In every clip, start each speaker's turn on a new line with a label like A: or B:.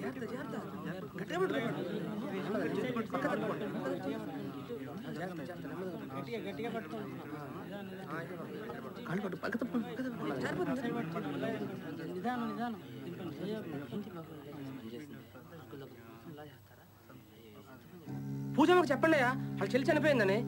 A: పూజమ్మకు చెప్పండి అయ్యా వాళ్ళ చెల్లి చనిపోయిందని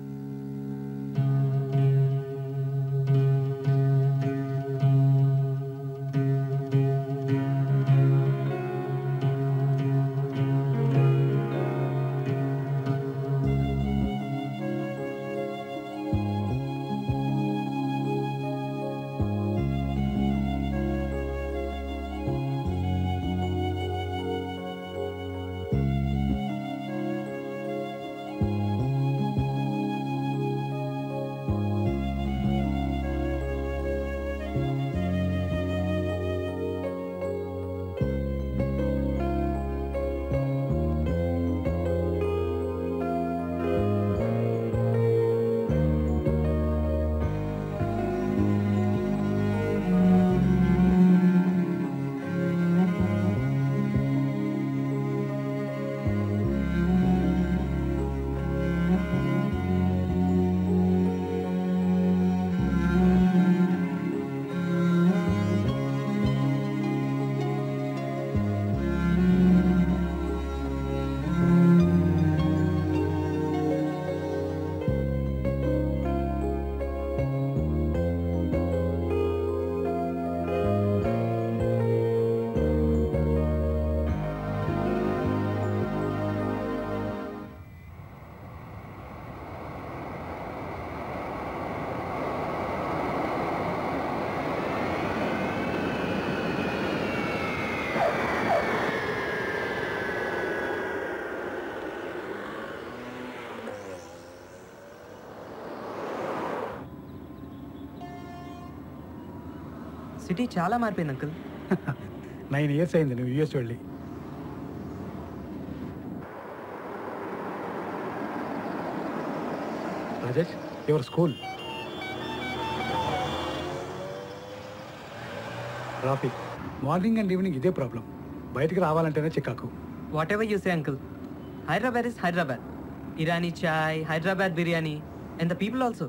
B: సిటీ చాలా మారిపోయింది అంకుల్
C: నైన్ ఇయర్స్ అయింది నువ్వు యూఎస్ వెళ్ళి Rajesh your school traffic morning and evening ఇదే ప్రాబ్లం బయటికి రావాలంటేనే చికాకు
B: whatever you say uncle Hyderabad is Hyderabad Irani chai Hyderabad biryani and the people also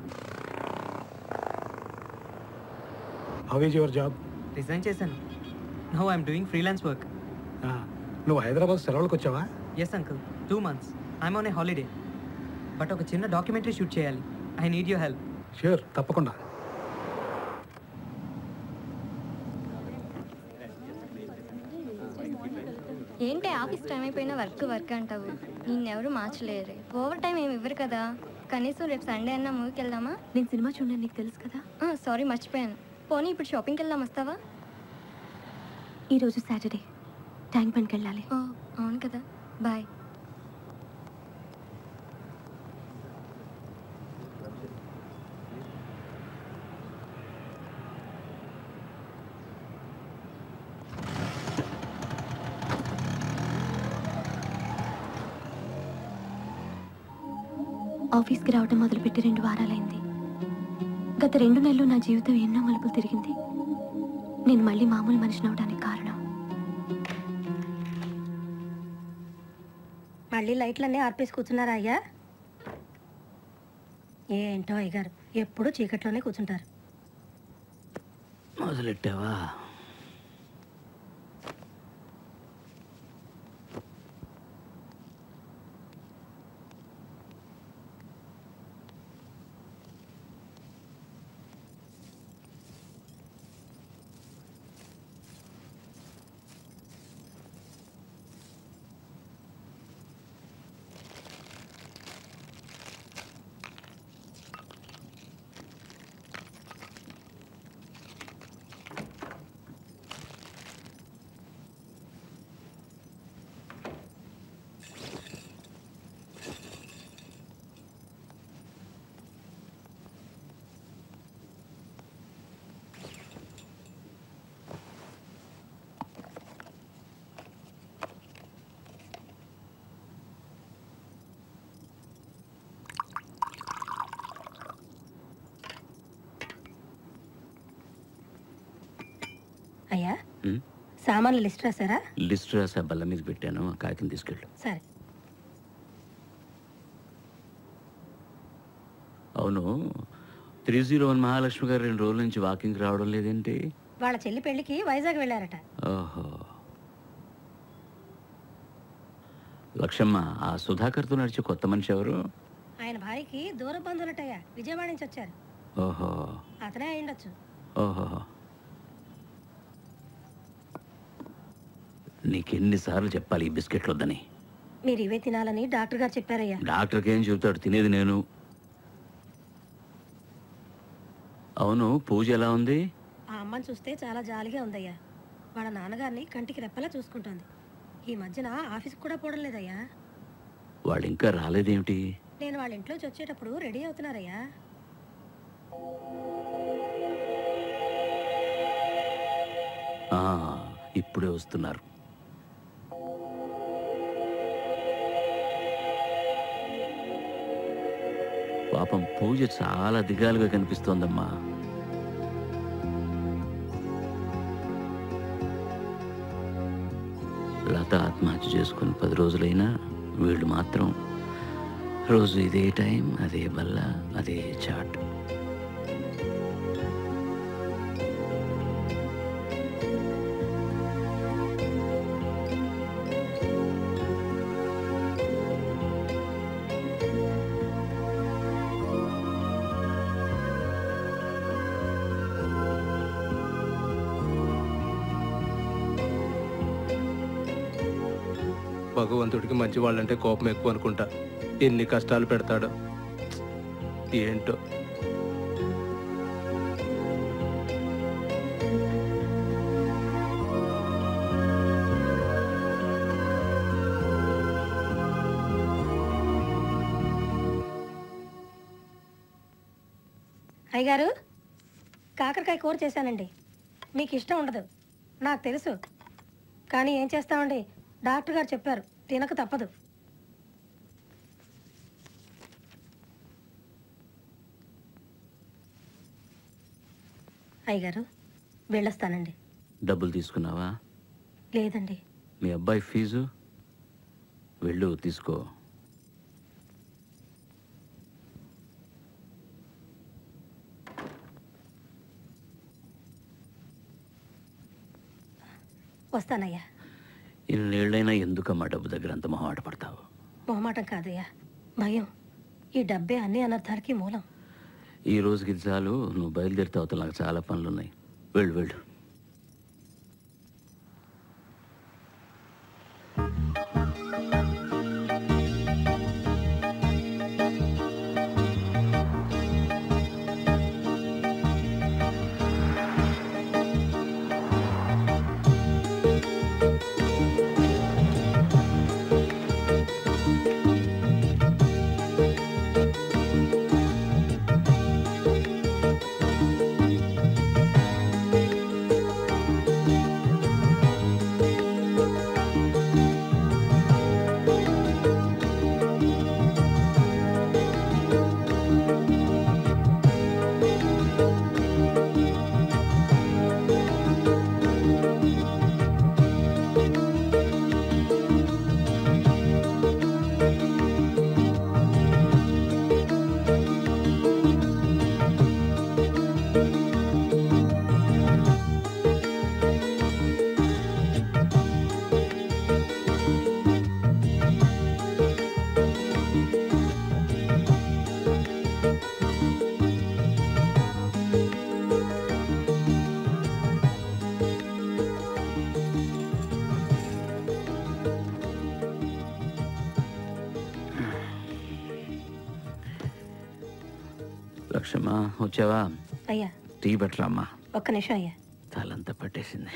C: how is your job
B: resign చేశాను no I'm doing freelance work
C: నువ్వు హైదరాబాద్ సెలవులకు వచ్చావా
B: yes uncle two months I'm on a holiday but ఒక చిన్న డాక్యుమెంటరీ షూట్ చేయాలి I need your help
C: sure తప్పకుండా
D: ఏంటి office time అయిపోయినా వర్క్ వర్క్ అంటావు నిన్నెవరు మార్చలేరు ఓవర్ టైం ఏమి ఇవ్వరు కదా కనీసం రేపు సండే అన్న మూవీకి వెళ్దామా
E: నేను సినిమా చూడండి నీకు తెలుసు కదా
D: సారీ మర్చిపోయాను పోనీ ఇప్పుడు షాపింగ్కి వెళ్దాం వస్తావా
E: ఈరోజు సాటర్డే ట్యాంక్ బండ్కి వెళ్ళాలి
D: ఓ అవును కదా బాయ్
E: ఆఫీస్కి రావడం మొదలుపెట్టి రెండు వారాలైంది గత రెండు నెలలు నా జీవితం ఎన్నో మలుపులు తిరిగింది నేను మళ్ళీ మామూలు మనిషిని అవడానికి కారణం
F: మళ్ళీ లైట్లన్నీ ఆర్పేసి కూర్చున్నారా అయ్యా ఏంటో అయ్యగారు ఎప్పుడు చీకట్లోనే కూర్చుంటారు
G: మొదలెట్టావా
F: అయ్యా సామాన్లు లిస్ట్ రాశారా
G: లిస్ట్ రాసా బల్ల మీద పెట్టాను ఆ కాగితం తీసుకెళ్ళు
F: సరే
G: అవును త్రీ జీరో వన్ మహాలక్ష్మి గారు రెండు రోజుల నుంచి వాకింగ్ రావడం లేదేంటి
F: వాళ్ళ చెల్లి పెళ్లికి వైజాగ్ వెళ్ళారట
G: ఓహో లక్ష్మమ్మ ఆ సుధాకర్తో నడిచే కొత్త మనిషి ఎవరు
F: ఆయన భార్యకి దూర బంధువులటయ్యా విజయవాడ నుంచి వచ్చారు
G: ఓహో
F: అతనే అయిండొచ్చు
G: ఓహో నీకెన్నిసార్లు చెప్పాలి ఈ బిస్కెట్లు వద్దని
F: మీరు ఇవే తినాలని డాక్టర్ గారు చెప్పారయ్యా
G: డాక్టర్కి ఏం చెబుతాడు తినేది నేను అవును పూజ ఎలా ఉంది
F: ఆ అమ్మని చూస్తే చాలా జాలిగా ఉందయ్యా వాళ్ళ నాన్నగారిని కంటికి రెప్పలా చూసుకుంటోంది ఈ మధ్యన ఆఫీస్కి కూడా పోవడం లేదయ్యా
G: వాళ్ళు ఇంకా రాలేదేమిటి
F: నేను వాళ్ళ ఇంట్లోంచి వచ్చేటప్పుడు రెడీ అవుతున్నారయ్యా
G: ఆ, ఇప్పుడే వస్తున్నారు పాపం పూజ చాలా దిగాలుగా కనిపిస్తోందమ్మా లత ఆత్మహత్య చేసుకుని పది రోజులైనా వీళ్ళు మాత్రం రోజు ఇదే టైం అదే బల్ల అదే చాట్
A: భగవంతుడికి మంచి వాళ్ళంటే కోపం ఎక్కువ అనుకుంటా ఎన్ని కష్టాలు పెడతాడో ఏంటో
F: అయ్యగారు కాకరకాయ కూర చేశానండి మీకు ఇష్టం ఉండదు నాకు తెలుసు కానీ ఏం చేస్తామండి డాక్టర్ గారు చెప్పారు తినక తప్పదు అయ్యగారు వెళ్ళొస్తానండి
G: డబ్బులు తీసుకున్నావా
F: లేదండి
G: మీ అబ్బాయి ఫీజు వెళ్ళు తీసుకో
F: వస్తానయ్యా
G: ఇన్నేళ్ళైనా ఎందుకమ్మా డబ్బు దగ్గర అంత మొహమాట పడతావు
F: మొహమాటం కాదయ్యా భయం ఈ డబ్బే అన్ని అనర్థాలకి మూలం
G: ఈ రోజుకి ఇది చాలు నువ్వు బయలుదేరితే అవతల నాకు చాలా పనులు ఉన్నాయి వెళ్ళు వెళ్ళు లక్ష్మమ్మ వచ్చావా
F: అయ్యా
G: టీ బట్టరమ్మా
F: ఒక్క నిమిషం అయ్యా
G: తలంతా పట్టేసింది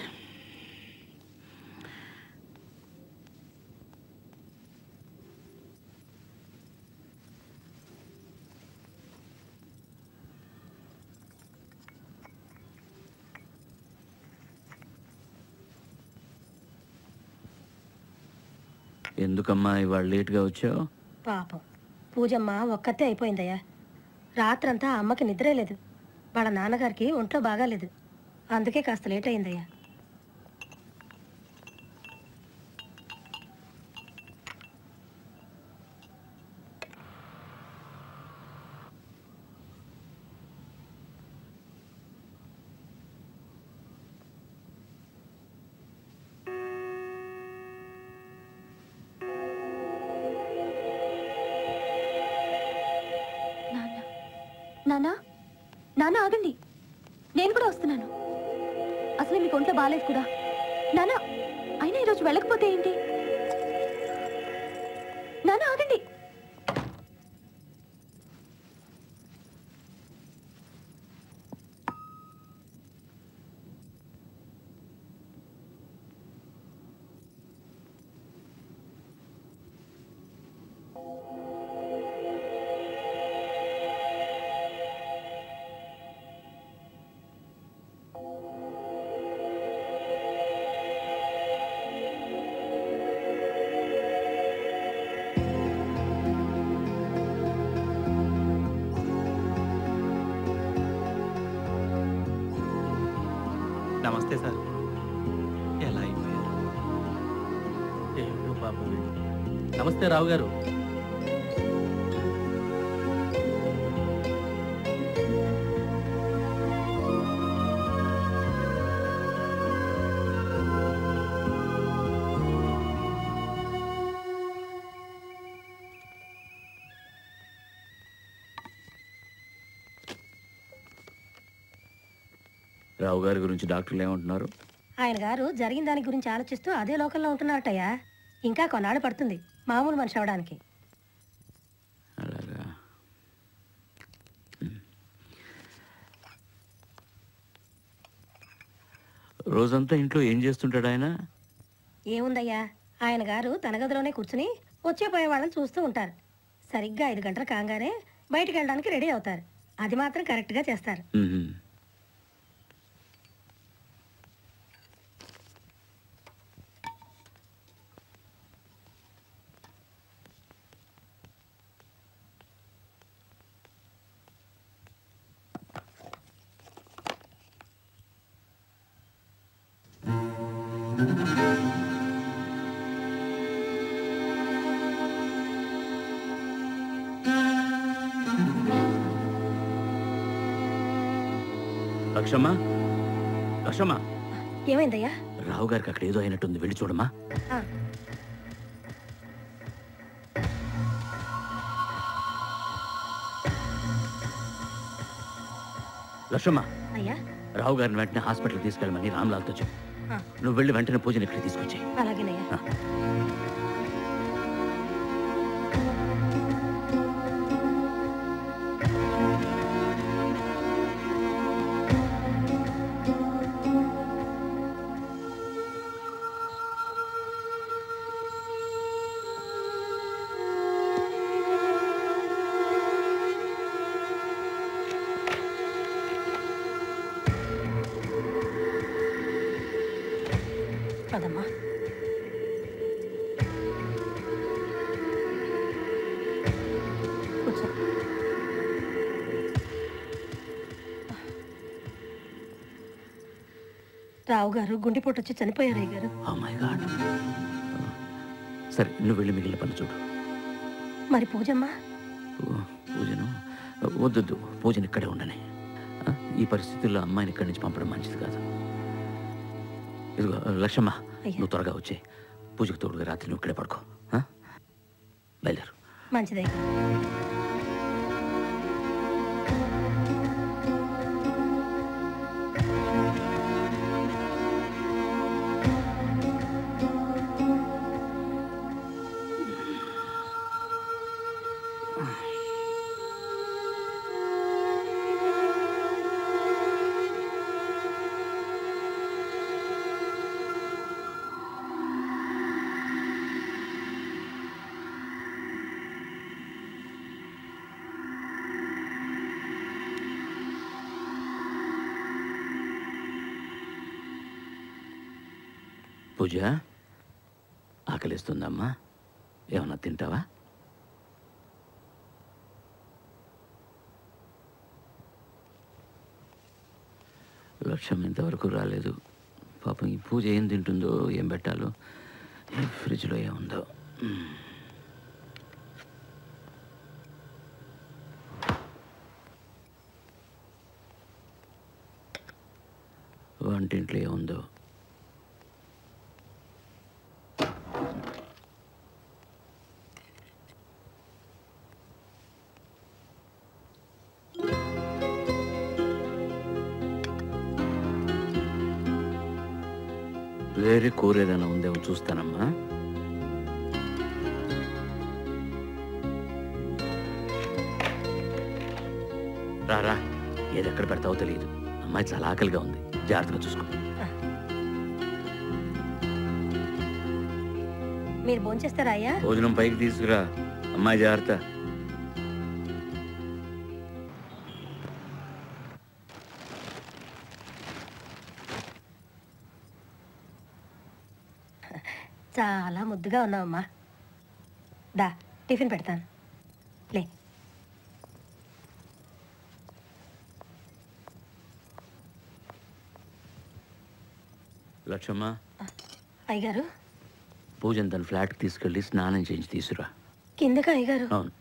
G: ఎందుకమ్మా ఇవాళ లేట్గా వచ్చావు
F: పాపం పూజమ్మ ఒక్కతే అయిపోయిందయ్యా రాత్రంతా ఆ అమ్మకి నిద్రే లేదు వాళ్ళ నాన్నగారికి ఒంట్లో బాగాలేదు అందుకే కాస్త లేట్ అయిందయ్యా
E: నానా నాన్న ఆగండి నేను కూడా వస్తున్నాను అసలే మీకు ఒంట్లో బాగాలేదు కూడా నానా అయినా ఈరోజు వెళ్ళకపోతే ఏంటి నాన్న ఆగండి
H: నమస్తే సార్ ఎలా అయిపోయారు
A: ఏంటో పాపం నమస్తే రావు గారు
G: రావు గారి గురించి డాక్టర్లు ఏమంటున్నారు
F: ఆయన గారు జరిగిన దాని గురించి ఆలోచిస్తూ అదే లోకంలో ఉంటున్నారటయ్యా ఇంకా కొన్నాళ్ళు పడుతుంది మామూలు మనిషి అవడానికి
G: అలాగా ఉమ్. రోజంతా ఇంట్లో ఏం చేస్తుంటాడు ఆయన
F: ఏముందయ్యా ఆయన గారు తన గదిలోనే కూర్చుని వచ్చే పోయే వాళ్ళని చూస్తూ ఉంటారు సరిగ్గా ఐదు గంటలు కాగానే బయటికి వెళ్ళడానికి రెడీ అవుతారు అది మాత్రం కరెక్ట్గా చేస్తారు
G: ఉహుం. లక్షమ్మ లక్షమ్మ
F: ఏమైందయ్యా
G: రావు గారికి అక్కడ ఏదో అయినట్టుంది వెళ్ళి చూడమ్మా
F: ఆ,
G: లక్షమ్మ
F: అయ్యా
G: రావు గారిని వెంటనే హాస్పిటల్ తీసుకెళ్ళమని రామ్లాల్తో చెప్పు
F: ఆ,
G: నువ్వు వెళ్ళి వెంటనే పూజని ఇక్కడ తీసుకొచ్చాయి
F: అలాగేనయ్యా పదమ్మా కూర్చో రావు గారు గుండెపోటు వచ్చి చనిపోయారు అయ్య గారు
G: ఓ మై గాడ్ సరే నువ్వు వెళ్ళి మిగిలిన పని చూడు
F: మరి పూజమ్మా
G: పూ- పూజను వద్దొద్దు పూజను ఇక్కడే ఉండని ఆ, ఈ పరిస్థితుల్లో అమ్మాయిని ఇక్కడి నుంచి పంపడం మంచిది కాదు ఇదిగో లక్ష్మమ్మ
F: అయ్యా.
G: నువ్వు త్వరగా వచ్చే పూజకు తోడుగా రాత్రి నువ్వు ఇక్కడే పడుకో ఆ? బయలుదేరు
F: మంచిదయ్య
G: పూజ ఆకలిస్తుందమ్మా ఏమన్నా తింటావా లక్ష్యం ఇంతవరకు రాలేదు పాపం ఈ పూజ ఏం తింటుందో ఏం పెట్టాలో ఈ ఫ్రిడ్జ్లో ఏముందో మ్మ్. వంటింట్లో ఏముందో వేరే కూర ఏదైనా ఉందేమో చూస్తానమ్మా రారా ఏది ఎక్కడ పెడతావో తెలియదు అమ్మాయి చాలా ఆకలిగా ఉంది జాగ్రత్తగా చూసుకో
F: మీరు భోంచేస్తారా అయ్యా
G: భోజనం పైకి తీసుకురా అమ్మాయి జాగ్రత్త
F: చాలా ముద్దుగా ఉన్నావమ్మా దా టిఫిన్ పెడతాను లే
G: లక్ష్మమ్మ
F: అయ్యగారు
G: పూజను తన ఫ్లాట్కి తీసుకెళ్ళి స్నానం చేయించి తీసుకురా
F: కిందకా అయ్యగారు
G: అవును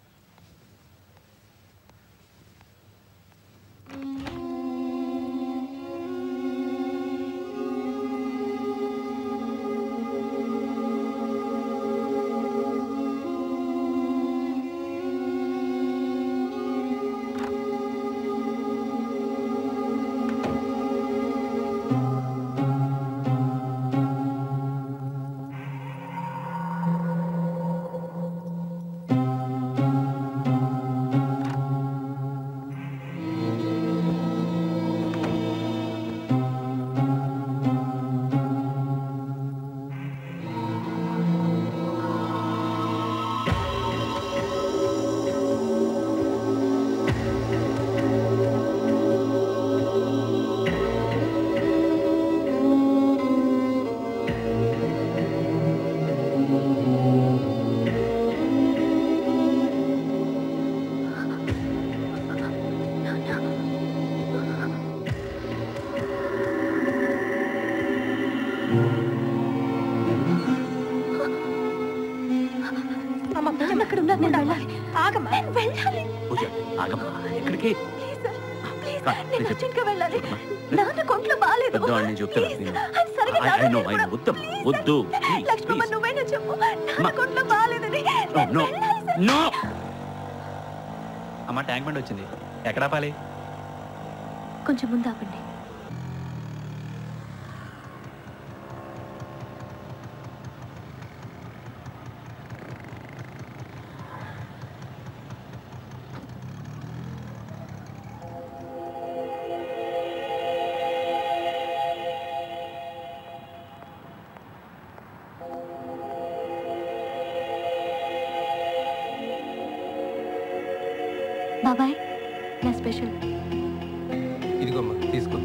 F: అమ్మ పూజమ్మ
E: అక్కడ ఉన్నారు, నేను వెళ్ళాలి.
F: ఆగమ్మా
E: వెళ్ళాలి
G: పూజ ఆగమ్మా ఎక్కడికి
E: ప్లీజ్ సార్ ప్లీజ్
G: కా-
E: నేను
G: నేను
E: అర్జెంట్గా వెళ్ళాలి
G: చెప్పమ్మా.
E: నాన్న కొంట్లో బాగాలేదు
G: పెద్దవాడిని నేను చెప్తాను
E: Please,
G: విను.
E: ఆయన సరిగ్గా
G: I- I know,
E: రావట్లేదు
G: I know.
E: కూడా.
G: వద్దమ్మా,
E: Please,
G: వద్దు.
E: sir.
G: Please,
E: Lakshmamma
G: please.
E: నువ్వేనా చెప్పు నాన్న
G: అమ్మా.
E: కొంట్లో బాగాలేదని
G: No,
E: నేను
G: no,
E: వెళ్ళాలి, sir.
G: no.
H: అమ్మ ట్యాంక్ బండి వచ్చింది ఎక్కడ ఆపాలి
E: కొంచెం ముందు ఆపండి బాబాయ్ నా స్పెషల్
A: ఇదిగోమ్మా తీసుకో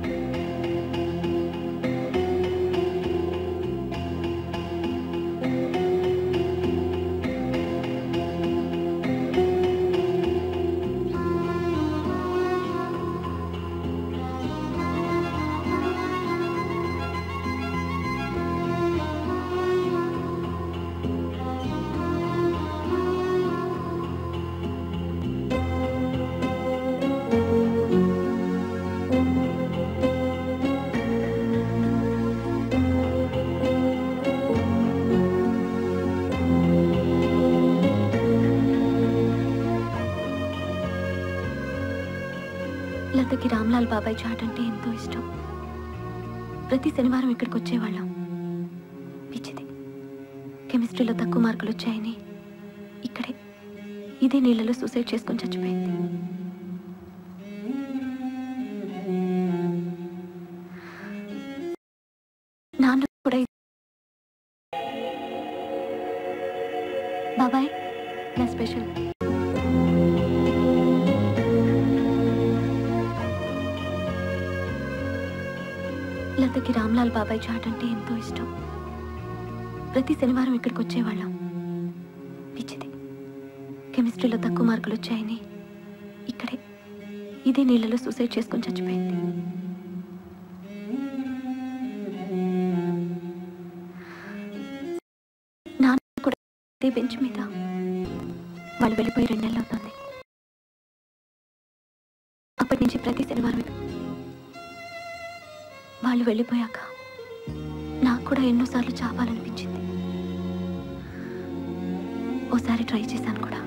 E: లతకి రామ్లాల్ బాబాయ్ చాట్ అంటే ఎంతో ఇష్టం ప్రతి శనివారం ఇక్కడికి వచ్చేవాళ్ళం పిచ్చిది కెమిస్ట్రీలో తక్కువ మార్కులు వచ్చాయని ఇక్కడే ఇదే నీళ్ళలో సూసైడ్ చేసుకొని చచ్చిపోయింది నాన్న కూడా ఇ- బాబాయ్ నా స్పెషల్ లతకి రామ్లాల్ బాబాయ్ చాట్ అంటే ఎంతో ఇష్టం ప్రతి శనివారం ఇక్కడికి వచ్చేవాళ్ళం పిచ్చిది కెమిస్ట్రీలో తక్కువ మార్కులు వచ్చాయని ఇక్కడే ఇదే నీళ్ళలో సూసైడ్ చేసుకొని చచ్చిపోయింది నాన్న కూడా ఇదే బెంచ్ మీద వాళ్ళు వెళ్ళిపోయి రెండు నెలలు అవుతుంది అప్పటి నుంచి ప్రతి శనివారం ఇక్కడ వాళ్ళు వెళ్ళిపోయాక నాకు కూడా ఎన్నోసార్లు చావాలనిపించింది ఓసారి ట్రై చేశాను కూడా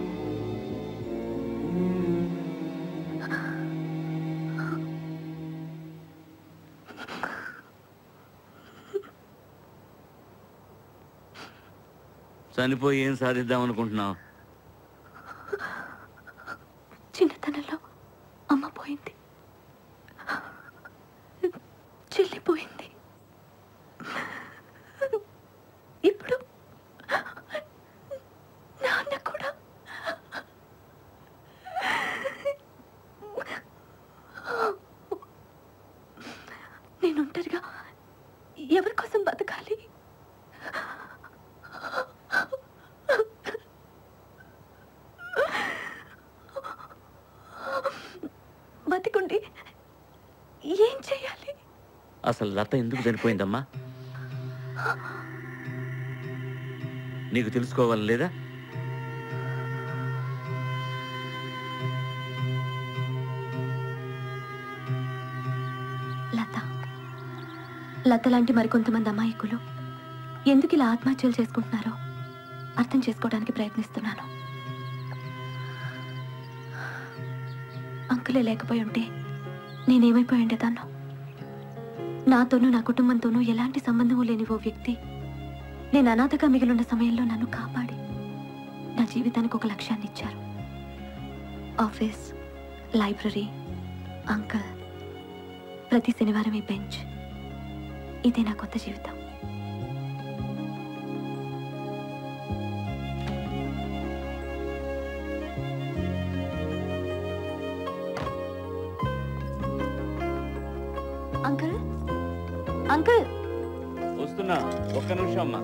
G: చనిపోయి ఏం సాధిద్దాం అనుకుంటున్నావు
E: చిన్నతనంలో అమ్మ పోయింది చెల్లిపోయింది ఇప్పుడు నాన్న కూడా నేను ఒంటరిగా ఎవరి కోసం బతకాలి బతికుండి ఏం చేయాలి
G: అసలు లత ఎందుకు చనిపోయిందమ్మా నీకు తెలుసుకోవాలి లేదా
E: లత లత లాంటి మరికొంతమంది అమాయకులు ఎందుకు ఇలా ఆత్మహత్యలు చేసుకుంటున్నారో అర్థం చేసుకోవడానికి ప్రయత్నిస్తున్నాను అంకులే లేకపోయి ఉంటే నేనేమైపోయి ఉండేదాన్నో నాతోనూ నా కుటుంబంతోనూ ఎలాంటి సంబంధము లేని ఓ వ్యక్తి నేను అనాథగా మిగిలిన సమయంలో నన్ను కాపాడి నా జీవితానికి ఒక లక్ష్యాన్ని ఇచ్చారు ఆఫీస్ లైబ్రరీ అంకల్ ప్రతి శనివారం ఈ బెంచ్ ఇదే నా కొత్త జీవితం అంకుల్ అంకుల్
G: వస్తున్నా ఒక్క నిమిషం అమ్మా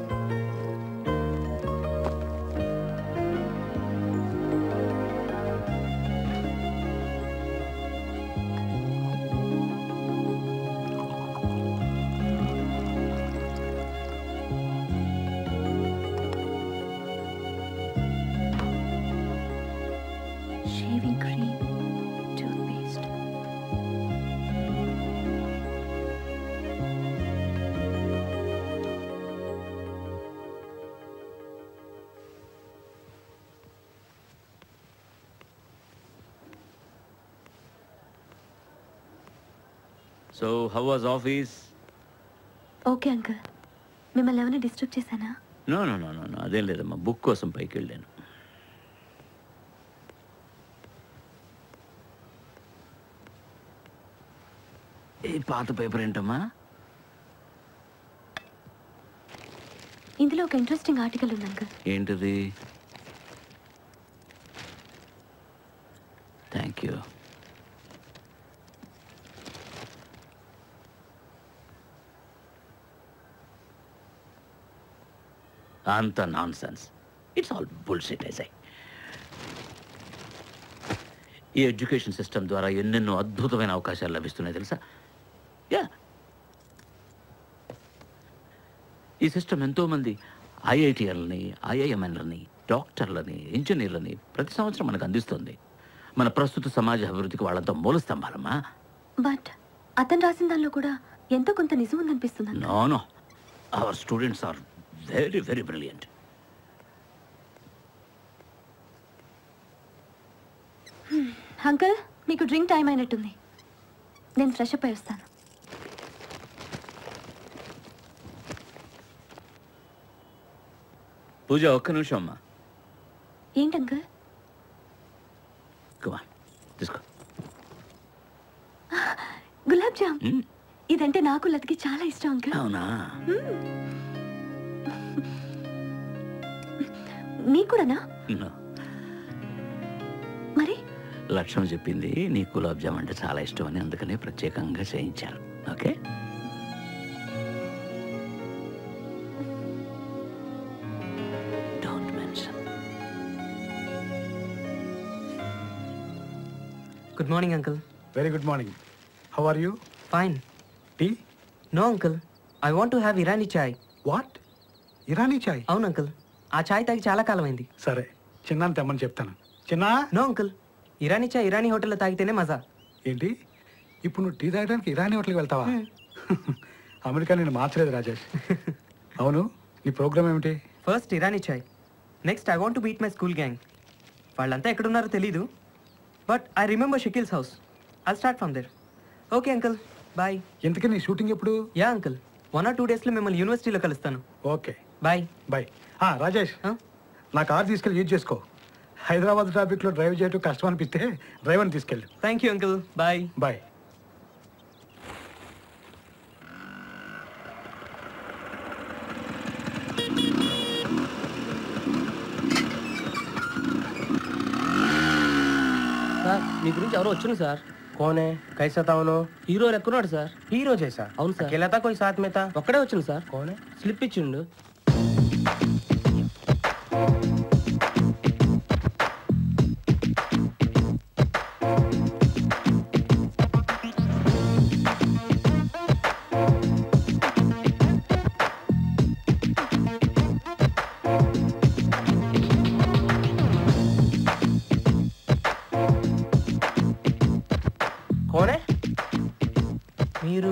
E: shaving cream toothpaste
G: so how was office
E: okay uncle మిమ్మల్ని ఏమైనా డిస్టర్బ్ చేశానా
G: నో నో నో నో అదేం లేదమ్మా బుక్ కోసం పైకి వెళ్ళాను ఈ పాత పేపర్ ఏంటమ్మా
E: ఇందులో ఒక ఇంట్రెస్టింగ్ ఆర్టికల్ ఉంది అంకుల్
G: ఏంటిది థ్యాంక్ యూ అంత nonsense it's all bullshit I ఈ ఎడ్యుకేషన్ సిస్టమ్ ద్వారా ఎన్నెన్నో అద్భుతమైన అవకాశాలు లభిస్తున్నాయి తెలుసా యా ఈ సిస్టమ్ ఎంతోమంది ఐఐటిఎల్ని ఐఐఎంఎన్లని డాక్టర్లని ఇంజనీర్లని ప్రతి సంవత్సరం మనకు అందిస్తుంది మన ప్రస్తుత సమాజ అభివృద్ధికి వాళ్ళంతా మూల స్తంభాలమ్మా
E: బట్ అతను రాసిన దానిలో కూడా ఎంతో కొంత నిజం ఉందనిపిస్తుంది uncle.
G: No no our students are very very brilliant
E: uncle మీకు డ్రింక్ టైం అయినట్టుంది నేను ఫ్రెష్ అప్ అయి వస్తాను
G: పూజ ఒక్క నిమిషం అమ్మా
E: ఏంటి అంకుల్
G: కుమా తీసుకో
E: గులాబ్ జామ్
G: మ్,
E: ఇదంటే నాకు లతకి చాలా ఇష్టం అంకుల్
G: అవునా
E: నీకు కూడానా
G: No.
E: మరి
G: లక్ష్యం చెప్పింది నీ గులాబ్ జామ్ అంటే చాలా ఇష్టం అని అందుకనే ప్రత్యేకంగా చేయించాను okay don't mention
B: good morning uncle
C: very good morning how are you
B: fine
C: tea
B: no uncle I want to have Irani chai
C: what Irani chai
B: అవును అంకుల్ ఆ చాయ్ తాగి చాలా కాలం అయింది
C: సరే చిన్నాన్ని తెమ్మని చెప్తాను చిన్న
B: నో అంకుల్ ఇరానీ చాయ్ ఇరానీ హోటల్లో తాగితేనే మజా
C: ఏంటి ఇప్పుడు నువ్వు టీ తాగడానికి ఇరానీ హోటల్కి వెళ్తావా అమెరికా నేను మార్చలేదు రాజేష్ అవును నీ ప్రోగ్రామ్ ఏమిటి
B: first Irani chai next I want to beat my school gang వాళ్ళంతా ఎక్కడున్నారో తెలీదు but I remember Shakil's house I start from there okay uncle bye
C: ఇంతకీ నీ షూటింగ్ ఎప్పుడు
B: yeah uncle one or two డేస్లో మిమ్మల్ని యూనివర్సిటీలో కలుస్తాను
C: ఓకే
B: బాయ్
C: బాయ్ ఆ, రాజేష్
B: ఆ?
C: నా కార్ తీసుకెళ్ళి యూజ్ చేసుకో హైదరాబాద్ ట్రాఫిక్లో డ్రైవ్ చేయడం కష్టం అనిపిస్తే డ్రైవర్ని తీసుకెళ్ళు
B: thank you uncle bye
C: bye
I: sir మీ గురించి ఎవరో వచ్చింది సార్
J: कौन है कैसा था उन्हों
I: హీరో లెక్కున్నాడు సార్
J: हीरो जैसा
I: అవును సార్.
J: अकेला था कोई साथ में था
I: ఒక్కడే వచ్చింది సార్
J: कौन है
I: స్లిప్ ఇచ్చిండు
J: कौन है
B: మీరు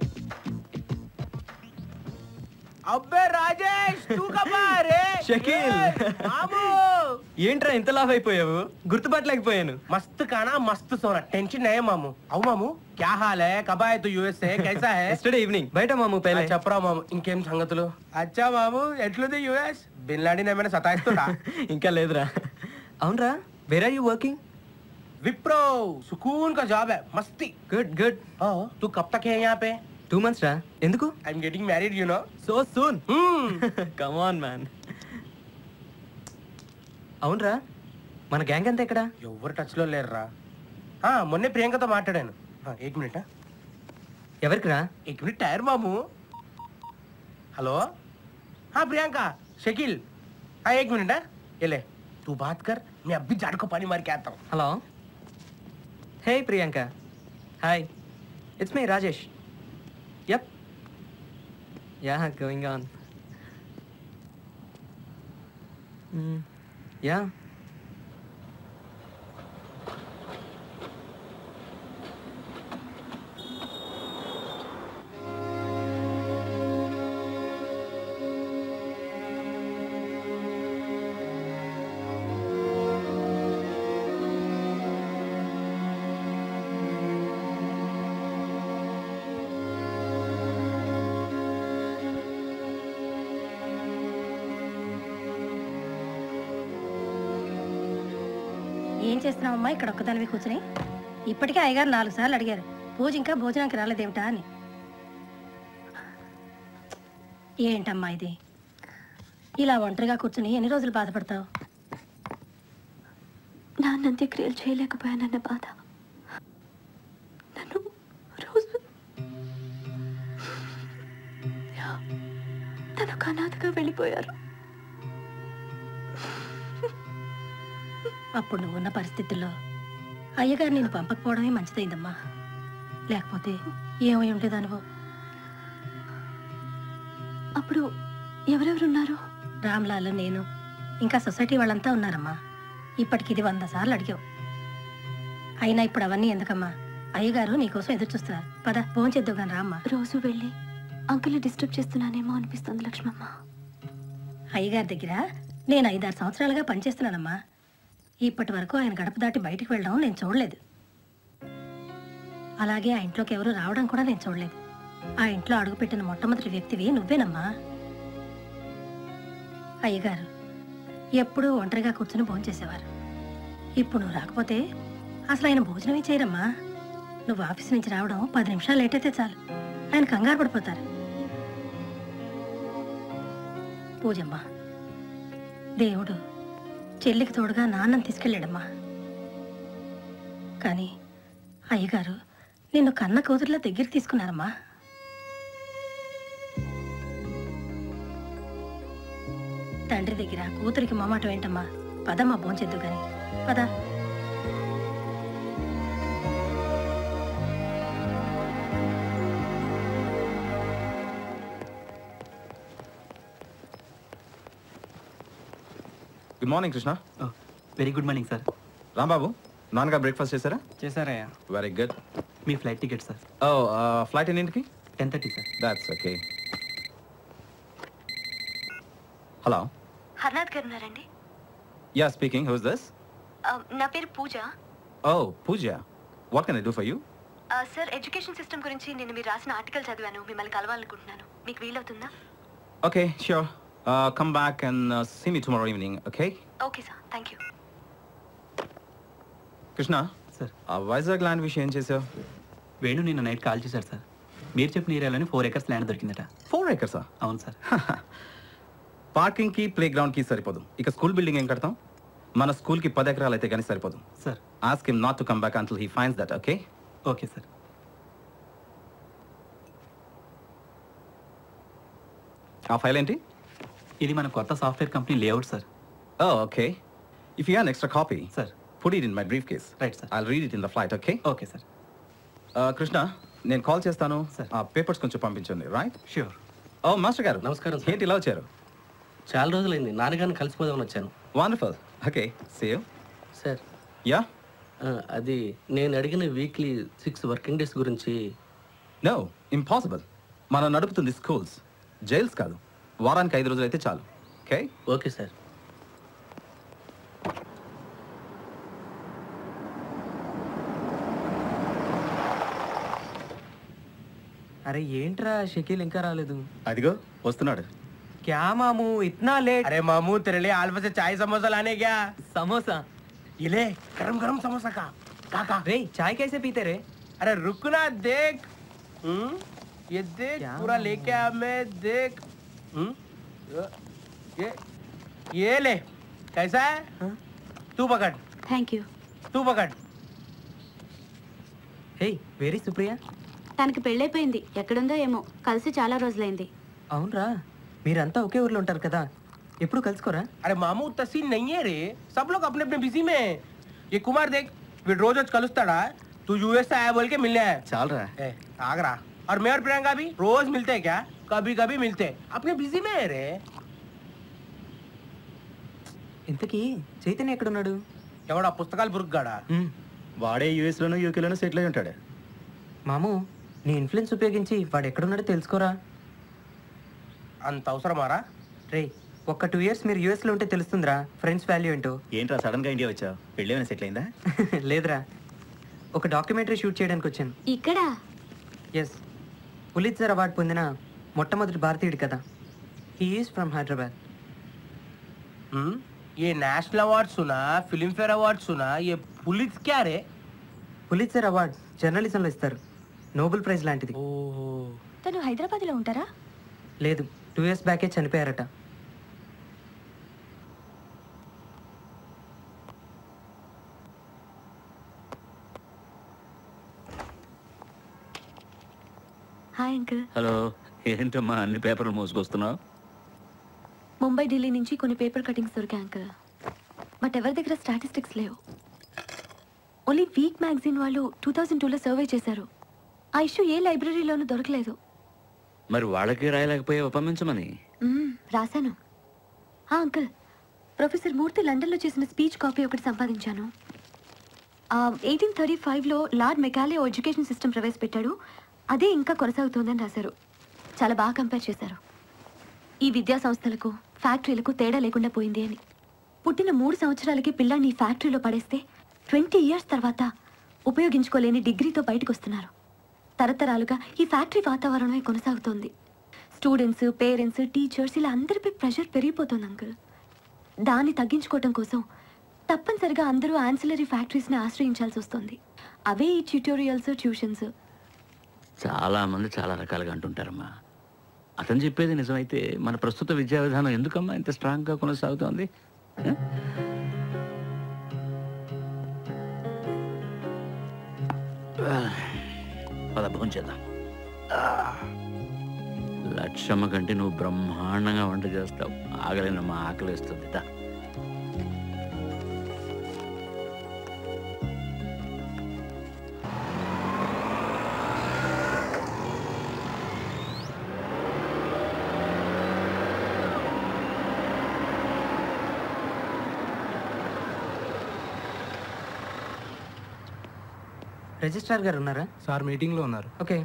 J: अबे राजेश तू कब आ रे
B: షకీల్
J: मामू
B: ఏంట్రా ఇంత లాభ అయిపోయావు గుర్తుపట్టలేకపోయాను
J: मस्त खाना मस्त सोना टेंशन नहीं है मामू आओ मामू क्या हाल है कब आए तू यूएस से कैसा है
B: ఎస్టర్డే ఈవినింగ్ బయట మాము పైలే
J: చెప్పరా మాము ఇంకేం సంగతులు అచ్చా మాము ఎట్లుంది యూఎస్ బిన్ లాడిన్ ఏమైనా సతాయిస్తున్నా
B: ఇంకా లేదురా అవునరా where are you working
J: Wipro सुकून का जॉब है मस्ती
B: గుడ్ గుడ్
J: तू कब तक है यहाँ पे
B: టూ మంత్స్ రా ఎందుకు
J: I am getting married you know
B: so soon come on man అవునరా మన గ్యాంగ్ అంతా ఎక్కడ
J: ఎవరు టచ్ లో లేరురా ఆ, మొన్నే ప్రియాంకతో మాట్లాడాను ఆ, ఏక్ మినిట్
B: ఎవరికి రా
J: एक मिनट टायर मामू हेलो हाँ प्रियंका शकील हाँ एक मिनट है ये ले तू बात कर मैं अभी झाड़ को पानी मार के आता हूँ
B: hello hey Priyanka hi it's me Rajesh yup yeah going on yeah
F: ఏం చేస్తున్నావమ్మా ఇక్కడ ఒక్కదానివి కూర్చుని ఇప్పటికే అయ్యగారు నాలుగు సార్లు అడిగారు పూజ ఇంకా భోజనానికి రాలేదేమిటా అని ఏంటమ్మా ఇది ఇలా ఒంటరిగా కూర్చుని ఎన్ని రోజులు బాధపడతావు
E: నాన్న అంత్యక్రియలు చేయలేకపోయానన్న బాధ నన్ను రోజు తను ఒక అనాథగా వెళ్ళిపోయారు
F: అప్పుడు నువ్వు ఉన్న పరిస్థితుల్లో అయ్యగారు నేను పంపకపోవడమే మంచిదైందమ్మా లేకపోతే ఏమై ఉండేదానివో
E: అప్పుడు ఎవరెవరున్నారు
F: రామ్లాల్ నేను ఇంకా సొసైటీ వాళ్ళంతా ఉన్నారమ్మా ఇప్పటికి ఇది వంద సార్లు అడిగావు అయినా ఇప్పుడు అవన్నీ ఎందుకమ్మా అయ్యగారు నీకోసం ఎదురు చూస్తున్నారు పద ఫోన్ చేద్దాం కానీ రామ్మా
E: రోజు వెళ్ళి అంకుల్ని డిస్టర్బ్ చేస్తున్నానేమో అనిపిస్తుంది లక్ష్మమ్మ
F: అయ్యగారి దగ్గర నేను ఐదారు సంవత్సరాలుగా పనిచేస్తున్నానమ్మా ఇప్పటి వరకు ఆయన గడప దాటి బయటికి వెళ్ళడం నేను చూడలేదు అలాగే ఆ ఇంట్లోకి ఎవరు రావడం కూడా నేను చూడలేదు ఆ ఇంట్లో అడుగుపెట్టిన మొట్టమొదటి వ్యక్తివి నువ్వేనమ్మా అయ్యగారు ఎప్పుడూ ఒంటరిగా కూర్చుని భోంచేసేవారు ఇప్పుడు నువ్వు రాకపోతే అసలు ఆయన భోజనమే చేయరమ్మా నువ్వు ఆఫీస్ నుంచి రావడం పది నిమిషాలు లేట్ అయితే చాలు ఆయన కంగారు పడిపోతారు పూజమ్మా దేవుడు చెల్లికి తోడుగా నాన్నని తీసుకెళ్ళాడమ్మా కానీ అయ్యగారు నిన్ను కన్న కూతురులా దగ్గర తీసుకున్నారమ్మా తండ్రి దగ్గర కూతురికి మొమాటం ఏంటమ్మా పదమ్మా భోంచెద్దు గాని పద
H: good morning Krishna
K: very good morning sir
H: Rambabu నాన్నగారు బ్రేక్ఫాస్ట్ చేశారా
B: చేశారయ్యా
H: వెరీ గుడ్
K: మీ flight ticket sir
H: oh flight ఎన్నింటికి
K: ten thirty sir
H: that's okay hello
E: Harnath garu ఉన్నారండి
H: యా స్పీకింగ్ హూస్ దిస్
E: ఆ, నా పేరు Pooja
H: oh Pooja what can I do for you
E: ఆ, సార్ ఎడ్యుకేషన్ సిస్టమ్ గురించి నేను మీరు రాసిన ఆర్టికల్ చదివాను మిమ్మల్ని కలవాలనుకుంటున్నాను మీకు వీలవుతుందా
H: okay sure Uh, come back and uh, see me tomorrow evening, okay?
E: Okay sir thank you
H: Krishna
K: sir
H: ఆ వైజాగ్ ల్యాండ్ విషయం ఏం చేసావు
K: వేణు నిన్న నైట్ కాల్ చేశారు సార్ మీరు చెప్పిన ఏరియాలోనే ఫోర్ ఎకర్స్ ల్యాండ్ దొరికిందట
H: ఫోర్ ఏకర్సా
K: అవును సార్
H: పార్కింగ్కి ప్లే గ్రౌండ్కి సరిపోదు ఇక స్కూల్ బిల్డింగ్ ఏం కడతాం మన స్కూల్కి పది ఎకరాలు అయితే కానీ సరిపోదు
K: sir
H: ask him not to come back until he finds that okay
K: okay sir
H: ఆ ఫైల్ ఏంటి
K: ఇది మన కొత్త software company layout sir
H: oh okay if you have extra copy
K: sir
H: put it in my briefcase
K: right sir
H: I read it in the flight okay
K: okay sir
H: Krishna నేను call చేస్తాను
K: Sir.
H: ఆ papers కొంచెం పంపించండి right
K: sure
H: ఓ master గారు
I: నమస్కారం, sir.
H: ఏంటి ఇలా వచ్చారు
I: చాలా రోజులైంది నాన్నగారిని కలిసిపోదామని వచ్చాను
H: wonderful okay see you
I: sir
H: yeah
I: ఆ, అది నేను అడిగిన వీక్లీ సిక్స్ వర్కింగ్ డేస్ గురించి
H: నో ఇంపాసిబుల్ మనం నడుపుతుంది స్కూల్స్ జైల్స్ కాదు వారానికి ఐదు రోజులు అయితే చాలు ఓకే
I: ఓకే సార్
B: అరే ఏంట్రా షకీల్ ఇంకా రాలేదు
H: అదిగో వస్తున్నాడు
B: క్యా మాము ఇట్నా లేట్
J: अरे मामू तेरे लिए आलवा से चाय समोसा लाने क्या
B: సమోసా
J: ये ले गरम गरम समोसा का का का
B: రే చాయ్ कैसे पीते रे
J: अरे रुकना देख हम्म ये देख
B: क्या
J: पूरा लेके आ मैं देख हम्म ये ये ले कैसा है
B: हाँ?
J: तू पकड़
E: థ్యాంక్ యూ
J: तू पकड़
B: హే వెరీ సుప్రియ
E: తనకి పెళ్ళైపోయింది ఎక్కడుందో ఏమో కలిసి చాలా రోజులైంది
B: అవునరా మీరంతా ఒకే ఊర్లో ఉంటారు కదా ఎప్పుడు కలుసుకోరా
J: अरे मामू उतना सीन नहीं है रे सब लोग अपने अपने बिजी में हैं। ये कुमार देख వీడు రోజు వచ్చి కలుస్తాడా तू यूएस से आया बोल के मिलने आया
H: చాలు రా
J: ए, आगरा और मैं और प्रियंका भी रोज मिलते हैं क्या कभी कभी मिलते हैं अपने बिजी में है रे
B: ఇంతకీ చైతన్య ఎక్కడున్నాడు
J: ఎవడా పుస్తకాలు బురుగ్గాడా
B: మ్,
H: వాడే యూఎస్లోనూ యూకేలోనూ సెటిల్ అయి ఉంటాడు
B: మాము నీ ఇన్ఫ్లుయెన్స్ ఉపయోగించి వాడు ఎక్కడున్నాడో తెలుసుకోరా
J: అంత అవసరమారా
B: రే ఒక్క టూ ఇయర్స్ మీరు యూఎస్లో ఉంటే తెలుస్తుందిరా ఫ్రెండ్స్ వాల్యూ ఏంటో
H: ఏంట్రా సడన్ గా ఇండియా వచ్చావు పెళ్ళి ఏమైనా సెటిల్ అయిందా
B: లేదురా ఒక డాక్యుమెంటరీ షూట్ చేయడానికి వచ్చాను
E: ఇక్కడ
B: ఎస్ పులిత్జర్ అవార్డు పొందిన మొట్టమొదటి భారతీయుడు కదా he is from Hyderabad
J: hmm ये नेशनल अवार्ड सुना फिल्म फेयर अवार्ड सुना ये पुलिस क्या रे
B: పులిత్జర్ అవార్డ్ జర్నలిజంలో ఇస్తారు నోబెల్ ప్రైజ్ లాంటిది
J: ओहो
E: తను హైదరాబాద్లో ఉంటారా
B: లేదు టూ ఇయర్స్ బ్యాకే చనిపోయారట
E: హాయ్ అంకుల్
G: హలో ఏంటమ్మా అన్ని పేపర్లు మోసుకొస్తున్నావు
E: ముంబై ఢిల్లీ నుంచి కొన్ని పేపర్ కటింగ్స్ దొరికాయి అంకుల్ బట్ ఎవరి దగ్గర స్టాటిస్టిక్స్ లేవు ఓన్లీ వీక్ మ్యాగజైన్ వాళ్ళు టూ థౌజండ్ టూలో సర్వే చేశారు ఆ ఇష్యూ ఏ లైబ్రరీలోనూ దొరకలేదు
G: మరి వాళ్ళకి రాయలేకపోయావు పంపించమని
E: మ్మ్, రాశాను ఆ, అంకుల్ ప్రొఫెసర్ మూర్తి లండన్లో చేసిన స్పీచ్ కాపీ ఒకటి సంపాదించాను ఎయిటీన్ థర్టీ ఫైవ్లో లార్డ్ మెకాలే ఓ ఎడ్యుకేషన్ సిస్టమ్ ప్రవేశపెట్టాడు అదే ఇంకా కొనసాగుతోందని రాశారు చాలా బాగా కంపేర్ చేశారు ఈ విద్యా సంస్థలకు ఫ్యాక్టరీలకు తేడా లేకుండా పోయింది అని పుట్టిన మూడు సంవత్సరాలకి పిల్లాన్ని ఈ ఫ్యాక్టరీలో పడేస్తే ట్వంటీ ఇయర్స్ తర్వాత ఉపయోగించుకోలేని డిగ్రీతో బయటకు వస్తున్నారు తరతరాలుగా ఈ ఫ్యాక్టరీ వాతావరణమే కొనసాగుతోంది స్టూడెంట్స్ పేరెంట్స్ టీచర్స్ ఇలా అందరిపై ప్రెషర్ పెరిగిపోతుంది అంకుల్ దాన్ని తగ్గించుకోవటం కోసం తప్పనిసరిగా అందరూ ఆన్సిలరీ ఫ్యాక్టరీస్ని ఆశ్రయించాల్సి వస్తుంది అవే ఈ ట్యూటోరియల్స్ ట్యూషన్స్
G: చాలా మంది చాలా రకాలుగా అంటుంటారమ్మా అతను చెప్పేది నిజమైతే మన ప్రస్తుత విద్యా విధానం ఎందుకమ్మా ఇంత స్ట్రాంగ్గా కొనసాగుతోంది ఆ? పద భోజనం చేద్దాం ఆ. లక్ష్యమ్మ కంటే నువ్వు బ్రహ్మాండంగా వంట చేస్తావు ఆగలేనమ్మా ఆకలిస్తుంది దా
B: రిజిస్ట్రార్ గారు ఉన్నారా
A: సార్ మీటింగ్లో ఉన్నారు
B: ఓకే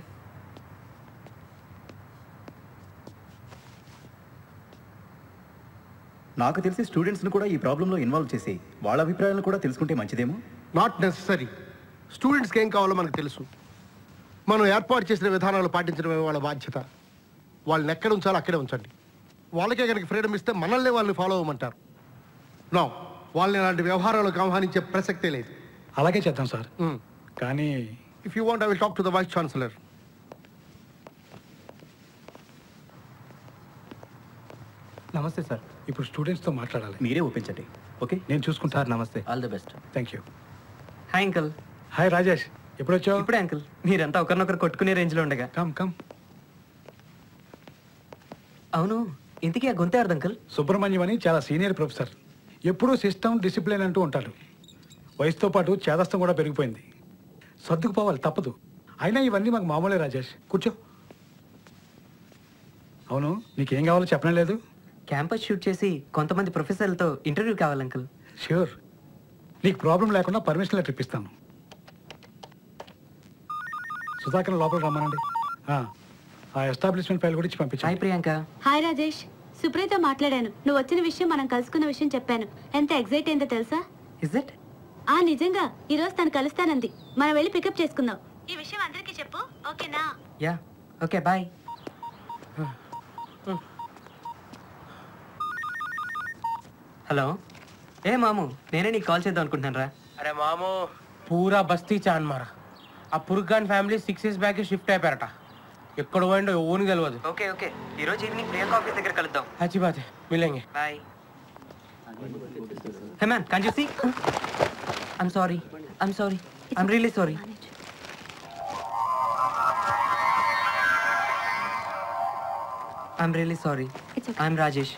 L: నాకు తెలిసి స్టూడెంట్స్ని కూడా ఈ ప్రాబ్లంలో ఇన్వాల్వ్ చేసి వాళ్ళ అభిప్రాయాలను కూడా తెలుసుకుంటే మంచిదేమో
M: నాట్ నెససరీ స్టూడెంట్స్కి ఏం కావాలో మనకు తెలుసు మనం ఏర్పాటు చేసిన విధానాలు పాటించడమే వాళ్ళ బాధ్యత వాళ్ళని ఎక్కడ ఉంచాలో అక్కడే ఉంచండి వాళ్ళకే కనుక ఫ్రీడమ్ ఇస్తే మనల్ని వాళ్ళని ఫాలో అవ్వమంటారు నో వాళ్ళని అలాంటి వ్యవహారాలకు ఆహ్వానించే ప్రసక్తే లేదు
C: అలాగే చేద్దాం సార్ కానీ
M: if you want I will talk to the vice chancellor
C: నమస్తే సార్ ఇప్పుడు స్టూడెంట్స్తో మాట్లాడాలి
L: మీరే ఒప్పించండి ఓకే
C: నేను చూసుకుంటా
B: సార్ నమస్తే
I: all the best
C: thank you
B: hi uncle
C: hi Rajesh ఎప్పుడు వచ్చావు
B: ఇప్పుడే అంకుల్ మీరంతా ఒకరినొకరు కొట్టుకునే రేంజ్లో ఉండగా
C: కమ్ కమ్
B: అవును ఇంతకీ ఆ గొంతే అర్థం అంకుల్
C: సుబ్రహ్మణ్యం అని చాలా సీనియర్ ప్రొఫెసర్ ఎప్పుడూ సిస్టమ్ డిసిప్లిన్ అంటూ ఉంటాడు వయసుతో పాటు చేదస్తం కూడా పెరిగిపోయింది సర్దుకుపోవాలి తప్పదు అయినా ఇవన్నీ మాకు మామూలే రాజేష్ కూర్చో అవును నీకేం కావాలో చెప్పడం లేదు
B: క్యాంపస్ షూట్ చేసి కొంతమంది ప్రొఫెసర్లతో ఇంటర్వ్యూ కావాలి అంకుల్
C: ష్యూర్ నీకు ప్రాబ్లం లేకుండా పర్మిషన్ లెటర్ ఇప్పిస్తాను సుధాకర్ లోపల రమ్మనండి ఆ, ఆ ఎస్టాబ్లిష్మెంట్ ఫైల్ కూడా ఇచ్చి పంపించాను
B: హాయ్ ప్రియాంక
E: హాయ్ రాజేష్ సుప్రీతో మాట్లాడాను నువ్వు వచ్చిన విషయం మనం కలుసుకున్న విషయం చెప్పాను ఎంత ఎగ్జైట్ అయిందో తెలుసా
B: ఇస్ ఇట్
E: ఆ నిజంగా ఈ రోజు తను కలుస్తానంది మనం వెళ్ళి పికప్ చేసుకుందాం ఈ విషయం అందరికీ చెప్పు ఓకేనా
B: యా ఓకే బాయ్ హలో ఏ మాము నేనే నీకు కాల్ చేద్దాం అనుకుంటున్నాను రా
J: అరే మామూ పూరా బస్తీ చాన్ మారా ఆ Purukhan family six years back shift అయిపోయారట ఎక్కడ పోయిండో ఓన్ తెలియదు
B: ఓకే ఓకే ఈ రోజు ఈవినింగ్ ప్రియాంక ఆఫీస్ దగ్గర కలుద్దాం
J: అచ్చి బాత్ మిలేంగే
B: bye hey man can you see I'm sorry I'm sorry I'm really sorry I'm really sorry I'm Rajesh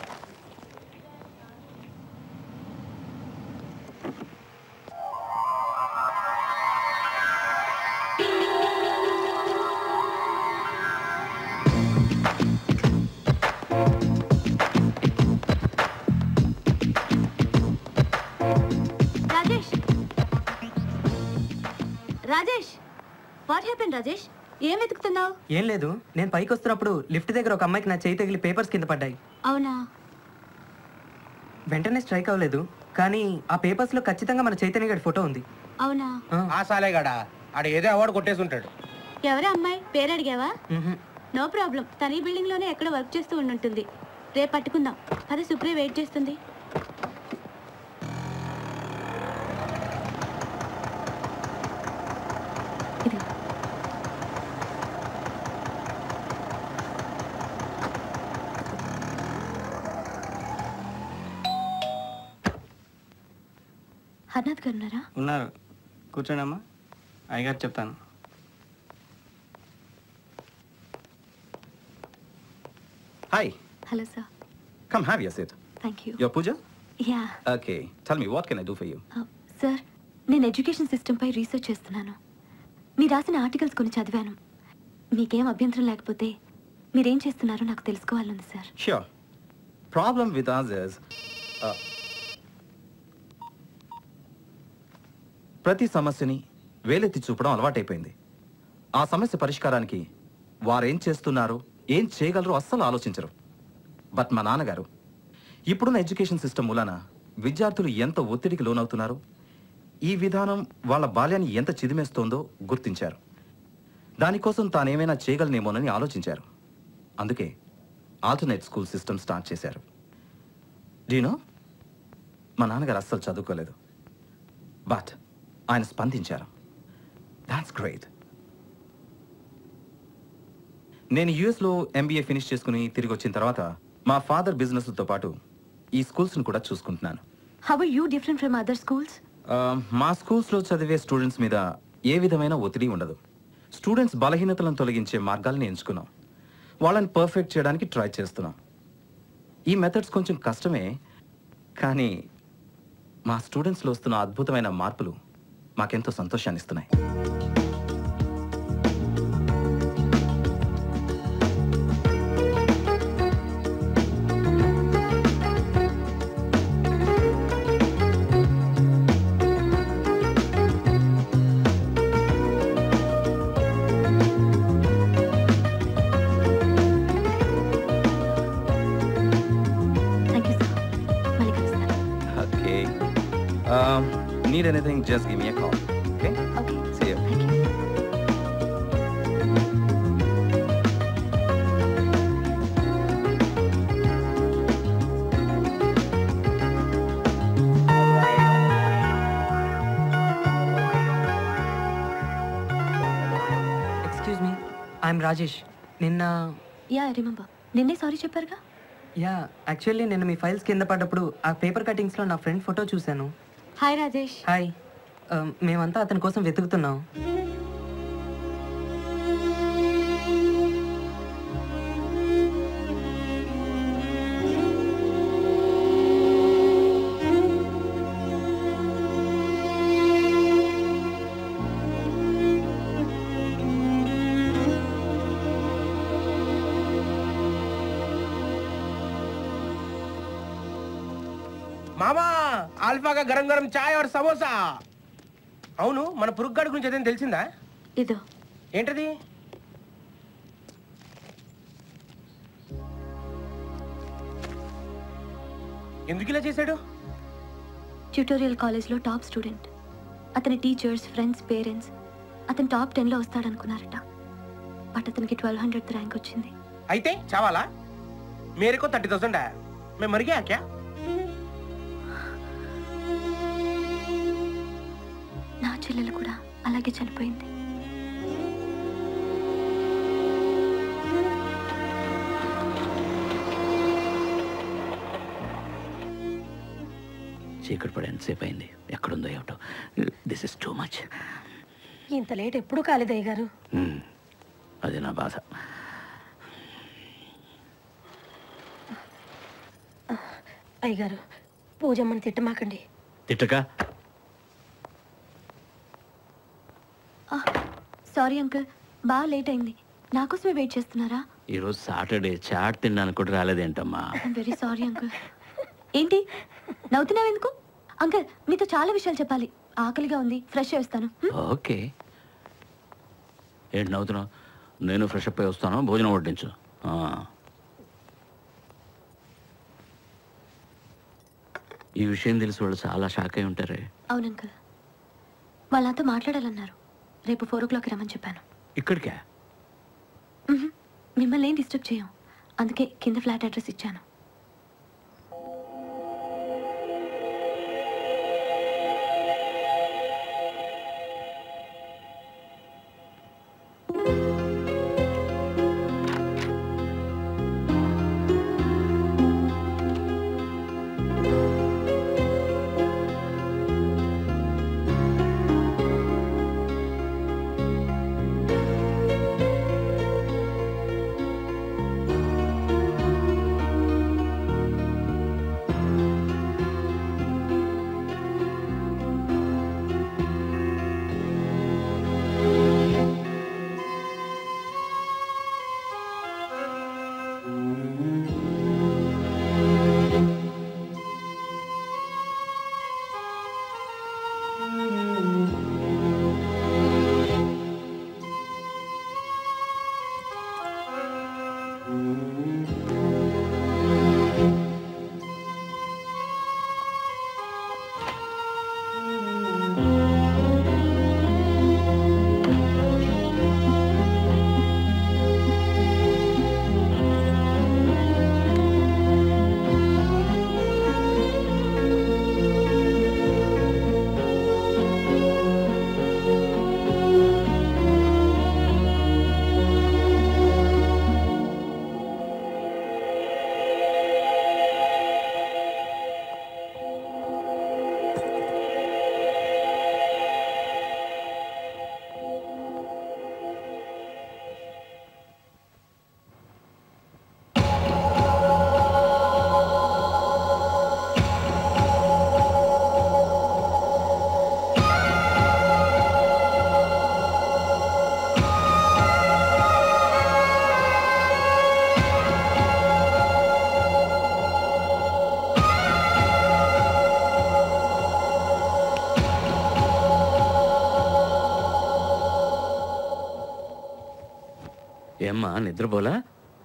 E: Rajesh Rajesh what happen Rajesh ఏం వెతుకుతున్నావు
B: ఏం లేదు నేను పైకి వస్తున్నప్పుడు లిఫ్ట్ దగ్గర ఒక అమ్మాయికి నా చేయి తగిలి పేపర్స్ కింద పడ్డాయి
E: అవునా
B: వెంటనే స్ట్రైక్ అవ్వలేదు కానీ ఆ పేపర్స్ లో ఖచ్చితంగా మన చైతన్య గారి ఫోటో ఉంది
E: అవునా
J: ఆ సాలేగాడా ఆడ ఏదో అవార్డు కొట్టేసి ఉంటాడు
E: ఎవరా అమ్మాయి పేరు అడిగావా నో ప్రాబ్లం తన ఈ బిల్డింగ్ లోనే ఎక్కడ వర్క్ చేస్తూ ఉండుంటుంది రేపు పట్టుకుందాం అదే సుప్రియ వెయిట్ చేస్తుంది హర్నాథ్ గారు ఉన్నారా
B: ఉన్నారు కూర్చోండి అమ్మా అయ్యగారు చెప్తాను
H: hi
E: hello sir
H: come have a sit
E: thank you
H: you're Pooja
E: yeah
H: okay tell me what can I do for you
E: sir నేను ఎడ్యుకేషన్ సిస్టంపై రీసెర్చ్ చేస్తున్నాను మీరు రాసిన ఆర్టికల్స్ కొన్ని చదివాను మీకేం అభ్యంతరం లేకపోతే మీరేం చేస్తున్నారో నాకు తెలుసుకోవాలనుంది sir
H: Sure. Problem with us is uh, ప్రతి సమస్యని వేలెత్తి చూపడం అలవాటైపోయింది ఆ సమస్య పరిష్కారానికి వారేం చేస్తున్నారు ఏం చేయగలరో అస్సలు ఆలోచించరు బట్ మా నాన్నగారు ఇప్పుడున్న ఎడ్యుకేషన్ సిస్టమ్ మూలాన విద్యార్థులు ఎంత ఒత్తిడికి లోనవుతున్నారు ఈ విధానం వాళ్ళ బాల్యాన్ని ఎంత చిదిమేస్తోందో గుర్తించారు దానికోసం తానేమైనా చేయగలనేమోనని ఆలోచించారు అందుకే ఆల్టర్నేట్ స్కూల్ సిస్టమ్ స్టార్ట్ చేశారు డీనో మా నాన్నగారు అస్సలు చదువుకోలేదు బట్ ఆయన స్పందించారు దాట్స్ గ్రేట్ నేను యుఎస్లో ఎంబీఏ ఫినిష్ చేసుకుని తిరిగి వచ్చిన తర్వాత మా ఫాదర్ బిజినెస్తో పాటు ఈ స్కూల్స్ను కూడా చూసుకుంటున్నాను
E: how are you different from other schools
H: ఆ, మా స్కూల్స్లో చదివే స్టూడెంట్స్ మీద ఏ విధమైన ఒత్తిడి ఉండదు స్టూడెంట్స్ బలహీనతలను తొలగించే మార్గాల్ని ఎంచుకున్నాం వాళ్ళని పర్ఫెక్ట్ చేయడానికి ట్రై చేస్తున్నాం ఈ మెథడ్స్ కొంచెం కష్టమే కానీ మా స్టూడెంట్స్లో వస్తున్న అద్భుతమైన మార్పులు మాకెంతో సంతోషాన్ని ఇస్తున్నాయి
E: థ్యాంక్ యూ సార్ మళ్ళీ కలుస్తాను
H: okay need anything just give me a call okay
E: okay
H: see you
B: Rajesh నిన్న
E: యా రిమెంబర్ నిన్నే సారీ చెప్పారుగా
B: యా యాక్చువల్లీ నేను మీ ఫైల్స్ కింద పడ్డప్పుడు ఆ పేపర్ కటింగ్స్లో నా ఫ్రెండ్ ఫోటో చూశాను
E: హాయ్ రాజేష్
B: హాయ్ ఆ, మేమంతా అతని కోసం వెతుకుతున్నాం
J: మామా ఆల్ఫాగా గరం గరం చాయ్ और సమోసా అవును మన పురుగ్గాడి గురించి ఏదైనా తెలిసిందా
E: ఇదో
J: ఏంటది ఎందుకు ఇలా చేశాడు
E: ట్యూటోరియల్ కాలేజ్లో టాప్ స్టూడెంట్ అతని టీచర్స్ ఫ్రెండ్స్ పేరెంట్స్ అతను టాప్ టెన్లో వస్తాడనుకున్నారట బట్ అతనికి ట్వెల్వ్ హండ్రెడ్ ర్యాంక్ వచ్చింది
J: అయితే చావాలా మేరేకో థర్టీ థౌసండ్ మేము మరిగా క్యా
E: నా చెల్లెలు కూడా అలాగే చనిపోయింది
G: చీకటి పడి ఎంతసేపు అయింది ఎక్కడుందో ఏమిటో దిస్ ఇస్ టూ మచ్
F: ఇంత లేట్ ఎప్పుడు కాలేదయ్య గారు
G: అది నా బాధ
F: అయ్యగారు పూజమ్మని తిట్టమాకండి
G: తిట్టక
E: సారీ అంకుల్ బాగా లేట్ అయింది నా కోసమే వెయిట్ చేస్తున్నారా
G: ఈరోజు సాటర్డే చాట్ తినడానికి కూడా రాలేదేంటమ్మా
E: ఐఎమ్ వెరీ సారీ అంకుల్ ఏంటి నవ్వుతున్నావు ఎందుకు అంకుల్ మీతో చాలా విషయాలు చెప్పాలి ఆకలిగా ఉంది ఫ్రెష్ చేస్తాను
G: ఓకే ఏంటి నవ్వుతున్నావు నేను ఫ్రెష్ అప్ అయి వస్తాను భోజనం వడ్డించు ఆ. ఈ విషయం తెలిసి వాళ్ళు చాలా షాక్ అయి ఉంటారే
E: అవును అంకుల్ వాళ్ళతో మాట్లాడాలన్నారు రేపు ఫోర్ ఓ క్లాక్ రమ్మని చెప్పాను
G: ఇక్కడికే
E: మ్హూ. మిమ్మల్ని ఏం డిస్టర్బ్ చేయం అందుకే కింద ఫ్లాట్ అడ్రస్ ఇచ్చాను
G: ఏమ్మా నిద్రపోలా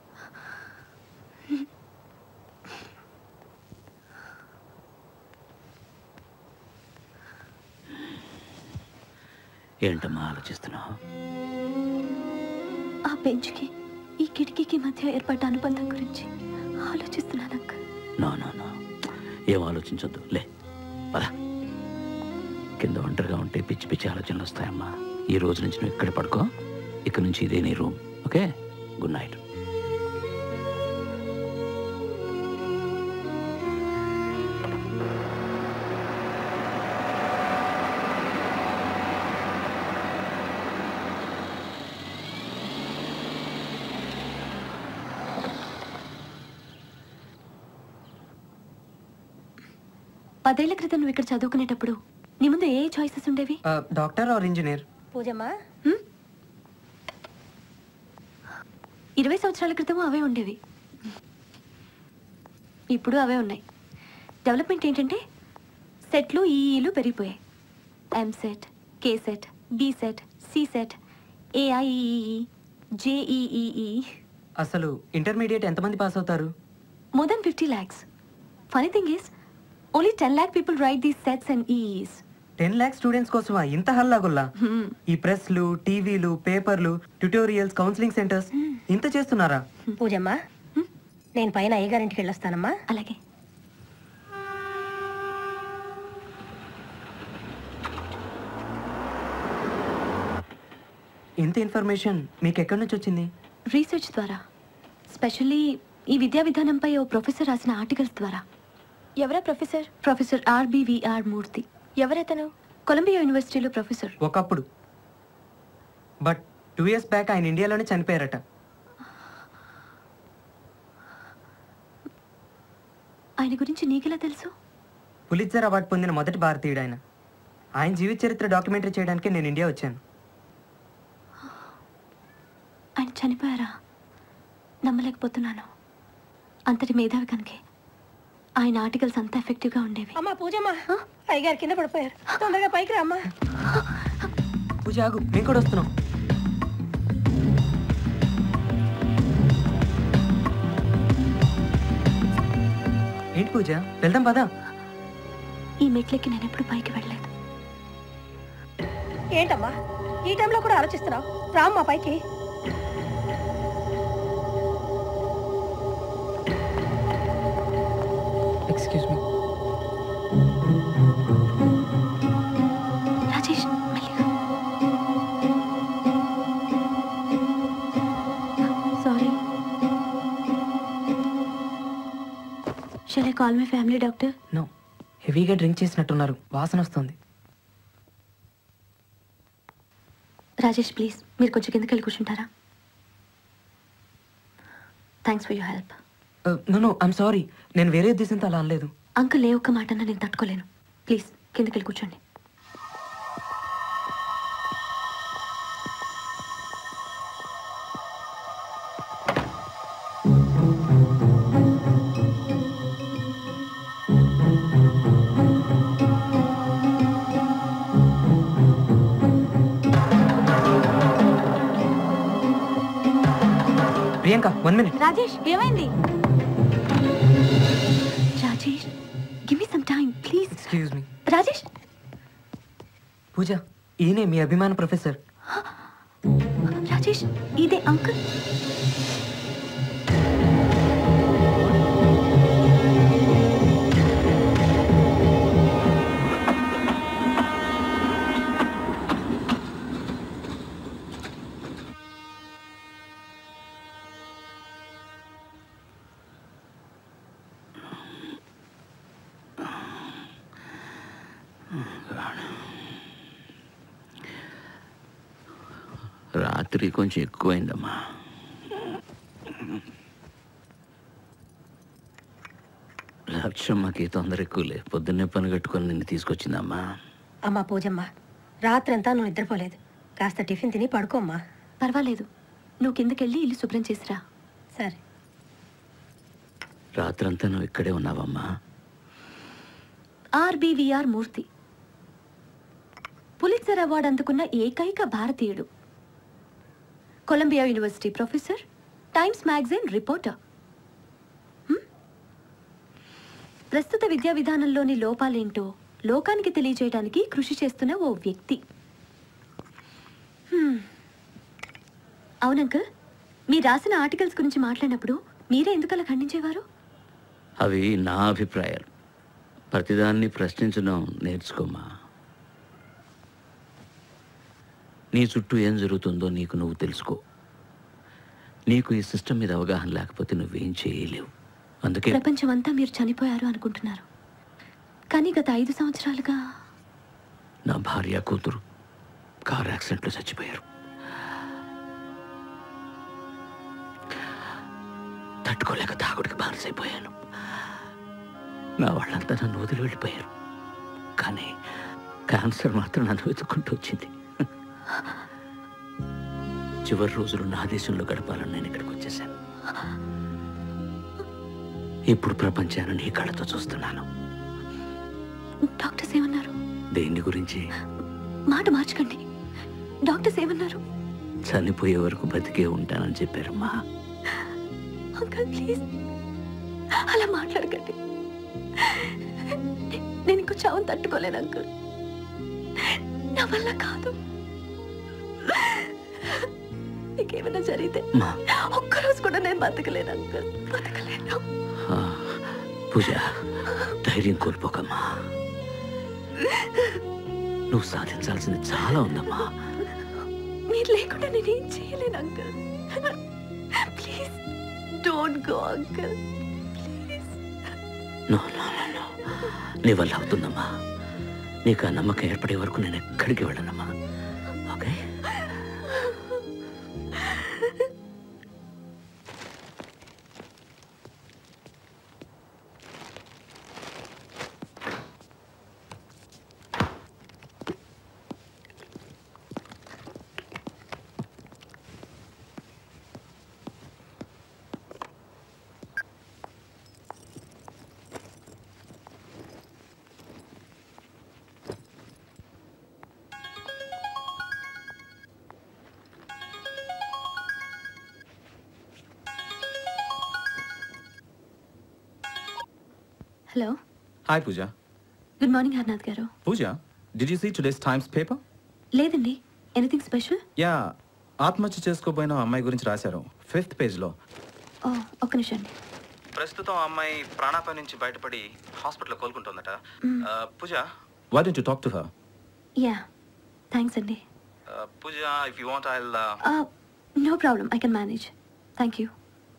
G: ఏంటమ్మా ఆలోచిస్తున్నావు
E: ఆ బెంచ్కి ఈ కిటికీకి మధ్య ఏర్పడ్డ అనుబంధం గురించి ఆలోచిస్తున్నాను అంకుల్
G: నో నో నో ఏం ఆలోచించొద్దు లే పద కింద ఒంటరిగా ఉంటే పిచ్చి పిచ్చి ఆలోచనలు వస్తాయమ్మా ఈ రోజు నుంచి నువ్వు ఇక్కడ పడుకో ఇక్కడ నుంచి ఇదే నీ రూమ్ ఓకే గుడ్ నైట్
E: పదేళ్ల క్రితం నువ్వు ఇక్కడ చదువుకునేటప్పుడు నీ ముందు ఏ చాయిసెస్ ఉండేవి
B: డాక్టర్ ఆర్ ఇంజనీర్
F: పూజమ్మా
E: ఇరవై సంవత్సరాల క్రితం అవే ఉండేవి ఇప్పుడు అవే ఉన్నాయి డెవలప్మెంట్ ఏంటంటే సెట్లు ఈఈలు పెరిగిపోయాయి ఎంసెట్ కేసెట్ బీసెట్ సిసెట్ ఏఐఈఈ జేఈఈఈ
B: అసలు ఇంటర్మీడియట్ ఎంతమంది పాస్ అవుతారు
E: more than fifty lakhs funny thing is only ten lakh people right these sets and ఈఈస్
B: టెన్ ల్యాక్ స్టూడెంట్స్ కోసమా ఇంత హల్లాగుల్లా ఈ ప్రెస్లు టీవీలు పేపర్లు ట్యూటోరియల్స్ కౌన్సిలింగ్ సెంటర్స్ ఇంత చేస్తున్నారా
F: పూజమ్మా నేను పైన అయ్యగారింటికి వెళ్ళొస్తానమ్మా
E: అలాగే
B: ఇంత ఇన్ఫర్మేషన్ మీకు ఎక్కడి నుంచి వచ్చింది
E: రీసెర్చ్ ద్వారా స్పెషల్లీ ఈ విద్యా విధానంపై ఓ ప్రొఫెసర్ రాసిన ఆర్టికల్స్ ద్వారా ఎవరా ప్రొఫెసర్ ప్రొఫెసర్ ఆర్బివిఆర్ మూర్తి ఎవరతను కొలంబియా యూనివర్సిటీలో ప్రొఫెసర్
B: ఒకప్పుడు బట్ టూ ఇయర్స్ బ్యాక్ ఆయన ఇండియాలోనే చనిపోయారట
E: ఆయన గురించి నీకెలా తెలుసు
B: పులిట్జర్ అవార్డు పొందిన మొదటి భారతీయుడు ఆయన ఆయన జీవిత చరిత్ర డాక్యుమెంటరీ చేయడానికి నేను ఇండియా వచ్చాను
E: ఆయన చనిపోయారా నమ్మలేకపోతున్నాను అంతటి మేధావి కనుకే ఆయన ఆర్టికల్స్ అంత ఎఫెక్టివ్గా ఉండేవి
F: అమ్మా పూజమ్మా అయ్యగారు కింద పడిపోయారు తొందరగా పైకి రా అమ్మా
B: పూజ ఆగు మేము కూడా వస్తున్నాం ఏంటి పూజ వెళ్దాం పదా
E: ఈ మెట్లెక్కి నేను ఎప్పుడు పైకి వెళ్ళలేదు
F: ఏంటమ్మా ఈ టైంలో కూడా ఆలోచిస్తున్నావు రామ్మా పైకి
B: ఎక్స్క్యూజ్ మీ
E: రాజేష్ మెల్లిగా sorry shall I call my family doctor
B: no హెవీగా డ్రింక్ చేసినట్టున్నారు వాసన వస్తుంది
E: రాజేష్ ప్లీజ్ మీరు కొంచెం కిందకి వెళ్ళి కూర్చుంటారా thanks for your help
B: no no I'm sorry నేను వేరే ఉద్దేశంతో అలా అనలేదు
E: అంకుల్ ఏ ఒక్క మాట నేను తట్టుకోలేను ప్లీజ్ కిందకి వెళ్ళి కూర్చోండి
B: ప్రియాంక వన్ మినిట్
E: రాజేష్ ఏమైంది Rajesh give me some time please
B: excuse me
E: Rajesh
B: Pooja ఈయనే మీ అభిమాన ప్రొఫెసర్
E: రాజేష్ ఇదే అంకుల్
G: రాత్రి కొంచెం ఎక్కువైందమ్మా లక్ష్మమ్మకి తొందర ఎక్కువలే పొద్దున్నే పని కట్టుకొని నిన్ను తీసుకొచ్చిందమ్మా
F: అమ్మా పూజమ్మ రాత్రంతా నువ్వు నిద్రపోలేదు కాస్త టిఫిన్ తిని పడుకోమ్మా
E: పర్వాలేదు నువ్వు కిందకెళ్ళి ఇల్లు శుభ్రం చేసిరా
F: సరే
G: రాత్రంతా నువ్వు ఇక్కడే ఉన్నావమ్మా
E: ఆర్బివిఆర్ మూర్తి పులిట్జర్ అవార్డు అందుకున్న ఏకైక భారతీయుడు Columbia university professor Times magazine reporter hmm? ప్రస్తుత విద్యా విధానంలోని లోపాలేంటో లోకానికి తెలియజేయడానికి కృషి చేస్తున్న ఓ వ్యక్తి హ్మ్. అవును అంకుల్ మీరు రాసిన ఆర్టికల్స్ గురించి మాట్లాడినప్పుడు మీరే ఎందుకలా ఖండించేవారు
G: అవి నా అభిప్రాయాలు ప్రతిదాన్ని ప్రశ్నించడం నేర్చుకోమా నీ చుట్టూ ఏం జరుగుతుందో నీకు నువ్వు తెలుసుకో నీకు ఈ సిస్టమ్ మీద అవగాహన లేకపోతే నువ్వేం చేయలేవు అందుకే
E: ప్రపంచం అంతా మీరు చనిపోయారు అనుకుంటున్నారు కానీ గత ఐదు సంవత్సరాలుగా
G: నా భార్య కూతురు కార్ యాక్సిడెంట్లో చచ్చిపోయారు తట్టుకోలేక తాగుడికి బానిసైపోయాను నా వాళ్ళంతా నన్ను వదిలి వెళ్ళిపోయారు కానీ క్యాన్సర్ మాత్రం నన్ను వెతుక్కుంటూ వచ్చింది చివరి రోజులు నా దేశంలో గడపాలని నేను ఇక్కడికి వచ్చేసాను ఇప్పుడు ప్రపంచాన్ని నీ కళ్ళతో చూస్తున్నాను
E: డాక్టర్స్ ఏమన్నారు
G: దేని గురించి
E: మాట మార్చకండి డాక్టర్స్ ఏమన్నారు
G: చనిపోయే వరకు బతికే ఉంటానని చెప్పారమ్మా
E: అంకుల్ ప్లీజ్ అలా మాట్లాడకండి నేను ఇంకో చావును తట్టుకోలేను అంకుల్ నా వల్ల కాదు నీకేమైనా జరిగితే ఒక్కరోజు కూడా నేను బతకలేను అంకుల్ బతకలేను
G: ఆ, పూజ ధైర్యం కోల్పోకమ్మా నువ్వు సాధించాల్సింది చాలా ఉందమ్మా
E: మీరు లేకుండా నేనేం చేయలేను uncle please don't go uncle
G: no no no no నీ వల్ల అవుతుందమ్మా నీకు ఆ నమ్మకం ఏర్పడే వరకు నేను ఎక్కడికి వెళ్ళనమ్మా okay
E: hello
H: hi Pooja
E: good morning Harnath garu
H: Pooja did you see today's Times paper
E: లేదండి ఎనీథింగ్ స్పెషల్
H: యా ఆత్మహత్య చేసుకోబోయిన అమ్మాయి గురించి రాశారు ఫిఫ్త్ పేజ్లో
E: ఓ ఒక్క నిమిషం అండి
H: ప్రస్తుతం ఆ అమ్మాయి ప్రాణాపాయ నుంచి బయటపడి హాస్పిటల్లో కోలుకుంటుందట
E: మ్మ్.
H: Uh, Pooja why don't you talk to her
E: yeah thanks అండి
H: Pooja if you want I
E: no problem I can manage thank you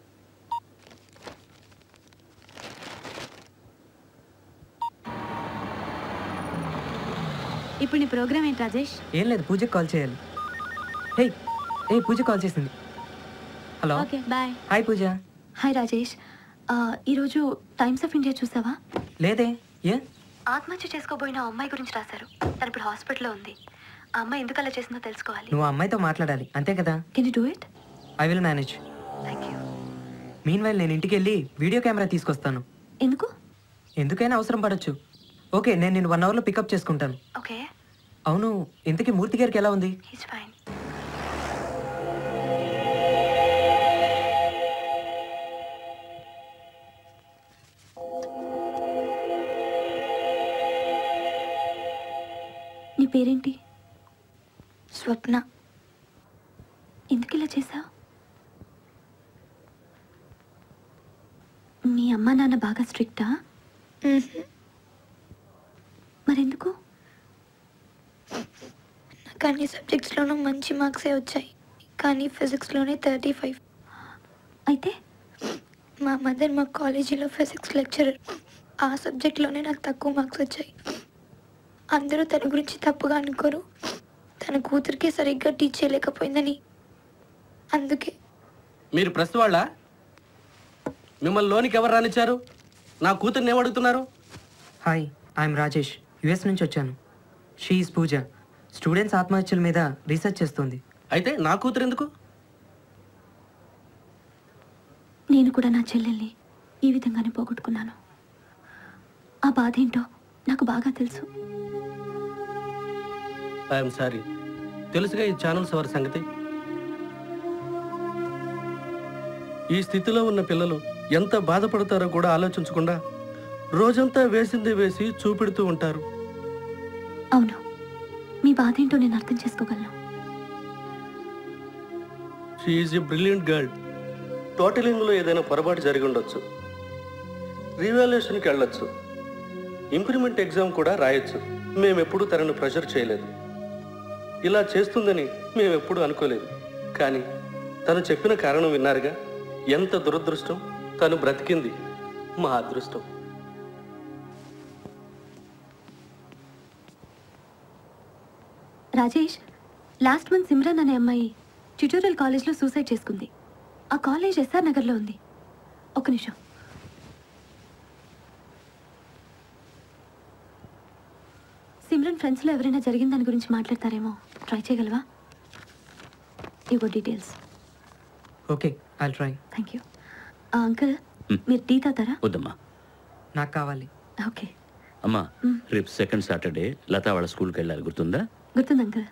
E: ఇప్పుడు నీ ప్రోగ్రామ్ ఏంటి రాజేష్
B: ఏం లేదు పూజకి కాల్ చేయాలి హే ఏ పూజ కాల్ చేసింది hello
E: okay bye
B: hi Pooja
E: hi Rajesh ఆ, ఈరోజు టైమ్స్ ఆఫ్ ఇండియా చూసావా
B: లేదే ఏ
E: ఆత్మహత్య చేసుకోబోయిన ఆ అమ్మాయి గురించి రాశారు తను ఇప్పుడు హాస్పిటల్లో ఉంది ఆ అమ్మాయి ఎందుకు అలా చేసిందో తెలుసుకోవాలి
B: నువ్వు ఆ అమ్మాయితో మాట్లాడాలి అంతే కదా
E: can you do it
B: I will manage
E: thank you
B: meanwhile నేను ఇంటికి వెళ్ళి వీడియో కెమెరా తీసుకొస్తాను
E: ఎందుకు
B: ఎందుకైనా అవసరం పడొచ్చు ఓకే నేను నేను వన్ అవర్లో పికప్ చేసుకుంటాను
E: ఓకే
B: అవును ఇంతకీ మూర్తి గారికి ఎలా ఉంది
E: హీస్ ఫైన్ నీ పేరేంటి స్వప్న ఎందుకు ఇలా చేసావు మీ అమ్మ నాన్న బాగా స్ట్రిక్టా మరెందుకు
N: నాకు అన్ని సబ్జెక్ట్స్లోనూ మంచి మార్క్సే వచ్చాయి కానీ ఫిజిక్స్లోనే థర్టీ ఫైవ్
E: అయితే
N: మా మదర్ మా కాలేజీలో ఫిజిక్స్ లెక్చరర్ ఆ సబ్జెక్ట్లోనే నాకు తక్కువ మార్క్స్ వచ్చాయి అందరూ తన గురించి తప్పుగా అనుకోరు తన కూతురికి సరిగ్గా టీచ్ చేయలేకపోయిందని అందుకే
I: మీరు ప్రెస్ వాళ్ళ మిమ్మల్ని లోనికి ఎవరు రానిచ్చారు నా కూతుర్ని ఏమడుగుతున్నారు
B: హాయ్ ఐఎమ్ రాజేష్ యుఎస్ నుంచి వచ్చాను షీఈస్ పూజ స్టూడెంట్స్ ఆత్మహత్యల మీద రీసెర్చ్ చేస్తుంది
I: అయితే నా కూతురు ఎందుకు
E: నేను కూడా నా చెల్లెల్ని ఈ విధంగానే పోగొట్టుకున్నాను ఆ బాధ ఏంటో నాకు బాగా తెలుసు
I: ఐఎమ్ సారీ తెలుసుగా ఈ ఛానల్స్ ఎవరి సంగతి ఈ స్థితిలో ఉన్న పిల్లలు ఎంత బాధపడతారో కూడా ఆలోచించకుండా రోజంతా వేసింది వేసి చూపెడుతూ ఉంటారు
E: అవును మీ బాధ ఏంటో నేను అర్థం చేసుకోగలను
I: షీఈ్ ఎ బ్రిలియంట్ గర్ల్ టోటలింగ్లో ఏదైనా పొరపాటు జరిగి ఉండొచ్చు రివాల్యుయేషన్కి వెళ్ళొచ్చు ఇంప్రిమెంట్ ఎగ్జామ్ కూడా రాయొచ్చు మేమెప్పుడు తనను ప్రెషర్ చేయలేదు ఇలా చేస్తుందని మేమెప్పుడు అనుకోలేదు కానీ తను చెప్పిన కారణం విన్నారుగా ఎంత దురదృష్టం తను బ్రతికింది మా అదృష్టం
E: రాజేష్ లాస్ట్ మంత్ సిమ్రన్ అనే అమ్మాయి ట్యూటోరియల్ కాలేజ్లో సూసైడ్ చేసుకుంది ఆ కాలేజ్ ఎస్ఆర్ నగర్లో ఉంది ఒక నిమిషం సిమ్రన్ ఫ్రెండ్స్లో ఎవరైనా జరిగిన దాని గురించి మాట్లాడతారేమో ట్రై చేయగలవా ఇవో details
B: okay I try
E: thank you uncle మీరు టీ తాతారా
G: వద్దమ్మా
B: నాకు కావాలి
E: ఓకే
G: అమ్మా రేపు సెకండ్ సాటర్డే లతా వాళ్ళ స్కూల్కి వెళ్ళాలి గుర్తుందా
E: గుర్తుంది uncle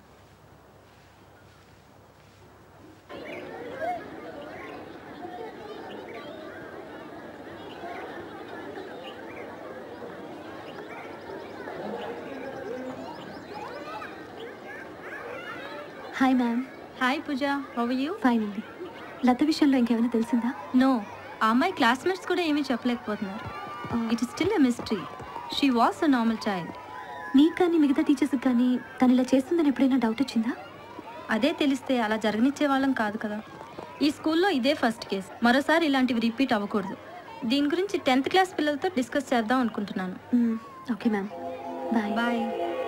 E: hi ma'am
O: hi Pooja how you
E: fine అండి లత విషయంలో ఇంకేమైనా తెలిసిందా
O: నో ఆ అమ్మాయి క్లాస్మేట్స్ కూడా ఏమీ చెప్పలేకపోతున్నారు it is still a mystery she was a normal child
E: నీకు కానీ మిగతా టీచర్స్కి కానీ తను ఇలా చేస్తుందని ఎప్పుడైనా డౌట్ వచ్చిందా
O: అదే తెలిస్తే అలా జరగనిచ్చే వాళ్ళం కాదు కదా ఈ స్కూల్లో ఇదే ఫస్ట్ కేస్ మరోసారి ఇలాంటివి రిపీట్ అవ్వకూడదు దీని గురించి టెన్త్ క్లాస్ పిల్లలతో డిస్కస్ చేద్దాం అనుకుంటున్నాను
E: ఓకే మ్యామ్ బాయ్
O: బాయ్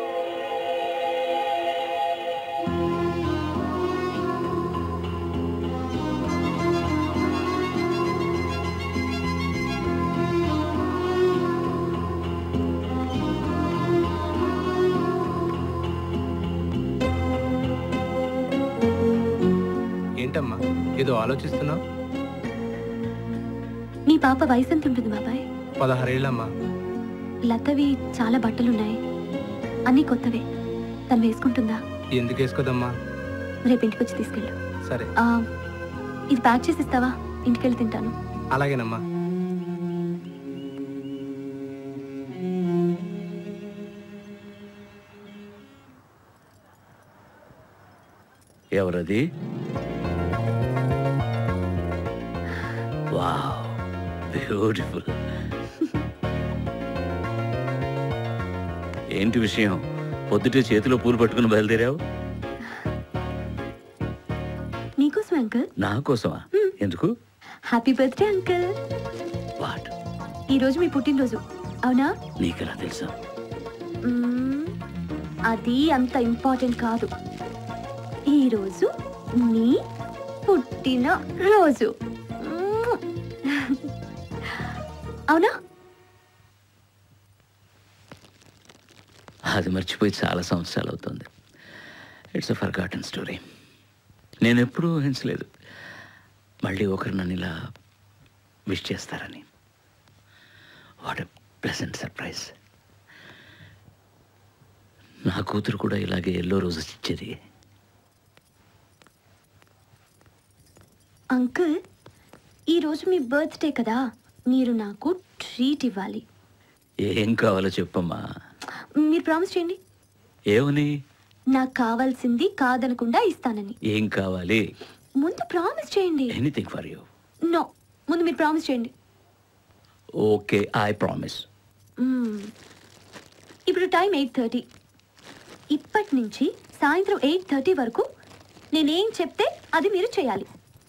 A: ఏంటమ్మా ఏదో ఆలోచిస్తున్నావు
E: నీ పాప వయసు ఎంత ఉంటుంది బాబాయ్
A: పదహారేళ్ళమ్మా
E: లతవి చాలా బట్టలున్నాయి అన్నీ కొత్తవే తను వేసుకుంటుందా
A: ఎందుకు వేసుకోదమ్మా
E: రేపు ఇంటికి వచ్చి తీసుకెళ్ళు
A: సరే
E: ఆ, ఇది ప్యాక్ చేసి ఇస్తావా ఇంటికెళ్ళి తింటాను
A: అలాగేనమ్మా
G: ఎవరది వావ్ బ్యూటిఫుల్ ఏంటి విషయం పొద్దుటే చేతిలో పూలు పట్టుకుని బయలుదేరావు
E: నీకోసం అంకుల్
G: నా కోసమా ఎందుకు
E: హ్యాపీ బర్త్డే అంకుల్
G: వాట్
E: ఈ రోజు మీ పుట్టినరోజు అవునా
G: నీకెలా తెలుసా
E: మ్మ్, అది అంత ఇంపార్టెంట్ కాదు ఈ రోజు నీ పుట్టిన రోజు మ్మ్. అవునా
G: అది మర్చిపోయి చాలా సంవత్సరాలు అవుతుంది it's a forgotten story నేను ఎప్పుడూ ఊహించలేదు మళ్ళీ ఒకరు నన్ను ఇలా విష్ చేస్తారని వాట్ ఎ ప్లెసెంట్ సర్ప్రైజ్ నా కూతురు కూడా ఇలాగే ఎల్లో రోజు ఇచ్చేది
E: అంకుల్ ఈ రోజు మీ బర్త్డే కదా మీరు నాకు ట్రీట్ ఇవ్వాలి
G: ఏం కావాలో చెప్పమ్మా
E: మీరు ప్రామిస్ చేయండి
G: ఏమని
E: నాకు కావాల్సింది కాదనకుండా ఇస్తానని
G: ఏం కావాలి
E: ముందు ప్రామిస్ చేయండి
G: ఎనీథింగ్ ఫర్ యూ
E: నో ముందు మీరు ప్రామిస్ చేయండి
G: ఓకే ఐ ప్రామిస్
E: మ్మ్. ఇప్పుడు టైం ఎయిట్ థర్టీ ఇప్పటి నుంచి సాయంత్రం ఎయిట్ థర్టీ వరకు నేనేం చెప్తే అది మీరు చేయాలి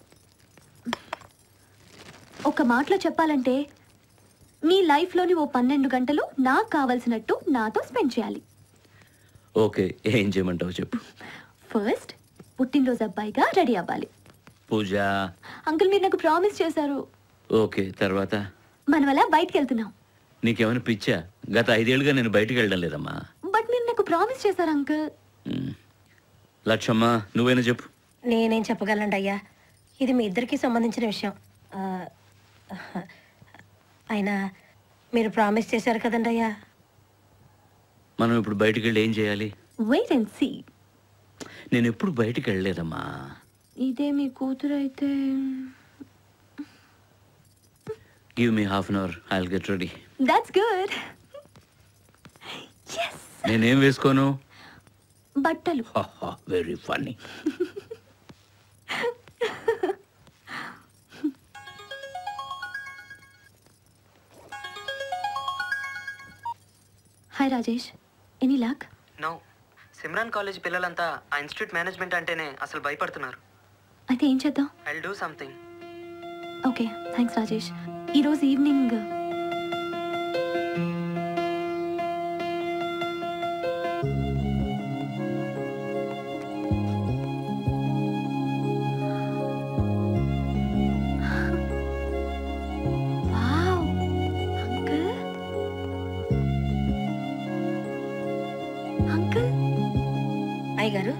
E: ఒక మాటలో చెప్పాలంటే మీ లైఫ్లోని ఓ పన్నెండు గంటలు నాకు కావలసినట్టు నాతో స్పెండ్ చేయాలి
G: ఓకే ఏం చేయమంటావు చెప్పు
E: ఫస్ట్ పుట్టినరోజు అబ్బాయిగా రెడీ అవ్వాలి
G: పూజ
E: అంకుల్ మీరు నాకు ప్రామిస్ చేశారు
G: ఓకే తర్వాత
E: మనం అలా బయటికి వెళ్తున్నాం
G: నీకేమైనా పిచ్చా గత ఐదేళ్లుగా నేను బయటికి వెళ్ళడం లేదమ్మా
E: బట్ మీరు నాకు ప్రామిస్ చేశారు అంకుల్
G: లక్ష్మమ్మ నువ్వైనా చెప్పు
F: నేనేం చెప్పగలండి అయ్యా ఇది మీ ఇద్దరికి సంబంధించిన విషయం ఆ, అయినా మీరు ప్రామిస్ చేశారు కదండి అయ్యా
G: మనం ఇప్పుడు బయటికి వెళ్ళి ఏం చేయాలి
E: వెయిట్ అండ్ సీ
G: నేను ఎప్పుడు బయటికి వెళ్ళలేదమ్మా
E: ఇదే మీ కూతురు అయితే
G: give me half an hour I get ready
E: that's good
G: నేనేం వేసుకోను
E: బట్టలు
G: very funny
E: hi Rajesh any luck
B: no Simran college పిల్లలంతా ఆ ఇన్స్టిట్యూట్ మేనేజ్మెంట్ అంటేనే అసలు భయపడుతున్నారు
E: అయితే ఏం చేద్దాం
B: I do something
E: okay thanks Rajesh ఈరోజు ఈవినింగ్ వావ్ అంకుల్ అంకుల్
F: అయ్యగారు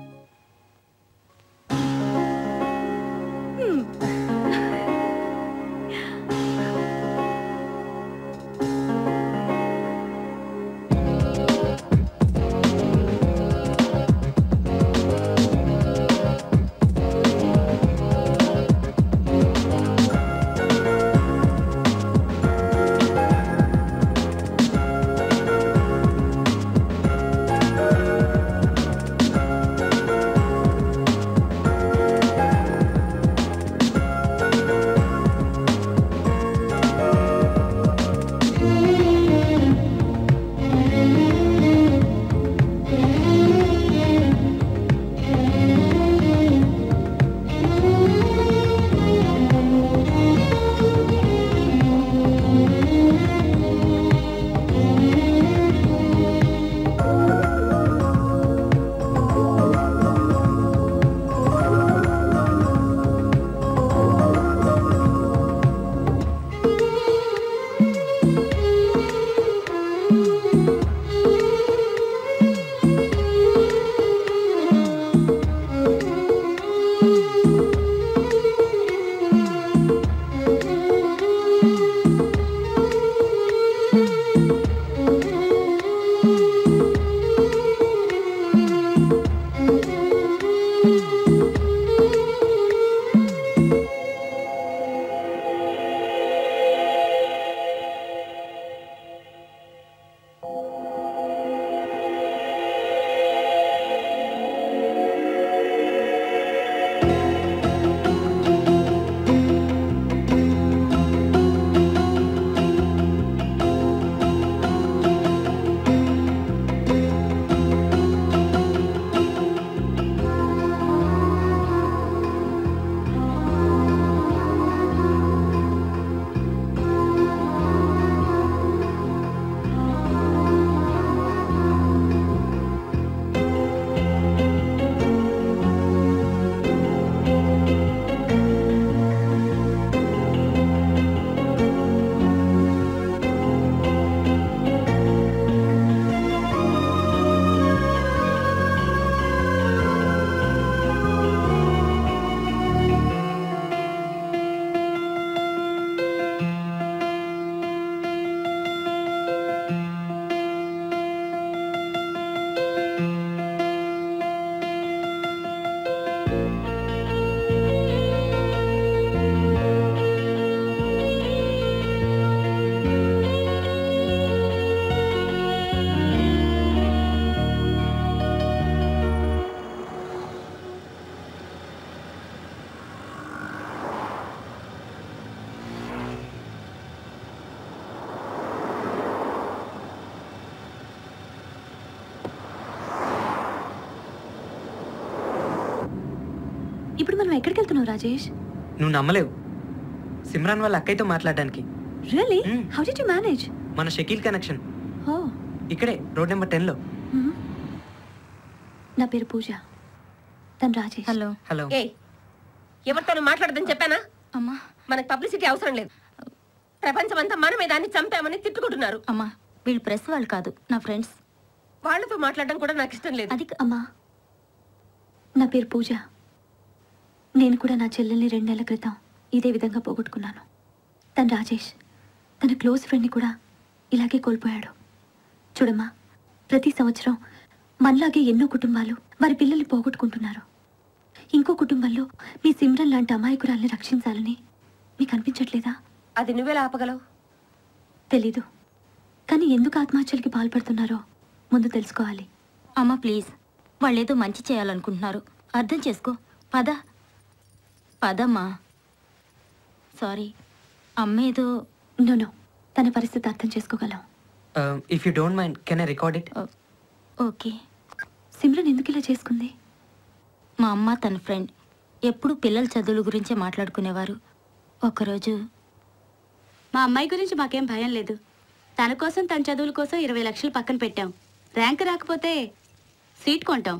E: ఇప్పుడు మనం ఎక్కడికి వెళ్తున్నావు రాజేష్
B: నువ్వు నమ్మలేవు సిమ్రాన్ వాళ్ళ అక్కయ్యతో మాట్లాడడానికి
E: really how did you manage
B: మన షకీల్ కనెక్షన్
E: ఓ
B: ఇక్కడే రోడ్ నెంబర్ టెన్లో
E: నా పేరు పూజ తను రాజేష్
O: హలో
B: హలో
F: ఏయ్ ఎవరితోనూ మాట్లాడదని చెప్పానా
O: అమ్మా
F: మనకు పబ్లిసిటీ అవసరం లేదు ప్రపంచం అంతా మనమే దాన్ని చంపామని తిట్టుకుంటున్నారు
O: అమ్మా వీళ్ళు ప్రెస్ వాళ్ళు కాదు నా ఫ్రెండ్స్
F: వాళ్ళతో మాట్లాడడం కూడా నాకు ఇష్టం లేదు
E: అది అమ్మా నా పేరు పూజ నేను కూడా నా చెల్లెల్ని రెండు నెలల క్రితం ఇదే విధంగా పోగొట్టుకున్నాను తను రాజేష్ తన క్లోజ్ ఫ్రెండ్ని కూడా ఇలాగే కోల్పోయాడు చూడమ్మా ప్రతి సంవత్సరం మనలాగే ఎన్నో కుటుంబాలు వారి పిల్లల్ని పోగొట్టుకుంటున్నారు ఇంకో కుటుంబంలో మీ సిమ్రన్ లాంటి అమాయకురాల్ని రక్షించాలని మీకు అనిపించట్లేదా
F: అది నువ్వెలా ఆపగలవు
E: తెలీదు కానీ ఎందుకు ఆత్మహత్యలకి పాల్పడుతున్నారో ముందు తెలుసుకోవాలి
O: అమ్మా ప్లీజ్ వాళ్ళేదో మంచి చేయాలనుకుంటున్నారు అర్థం చేసుకో పద పదమ్మా సారీ అమ్మ ఏదో
E: నో నో తన పరిస్థితి అర్థం చేసుకోగలం
B: if you don't mind can I record it
O: okay
E: Simran ఎందుకు ఇలా చేసుకుంది
O: మా అమ్మ తన ఫ్రెండ్
P: ఎప్పుడు పిల్లల చదువుల గురించే మాట్లాడుకునేవారు ఒకరోజు
Q: మా అమ్మాయి గురించి మాకేం భయం లేదు తన కోసం తన చదువుల కోసం ఇరవై లక్షలు పక్కన పెట్టాం ర్యాంక్ రాకపోతే సీట్ కొంటాం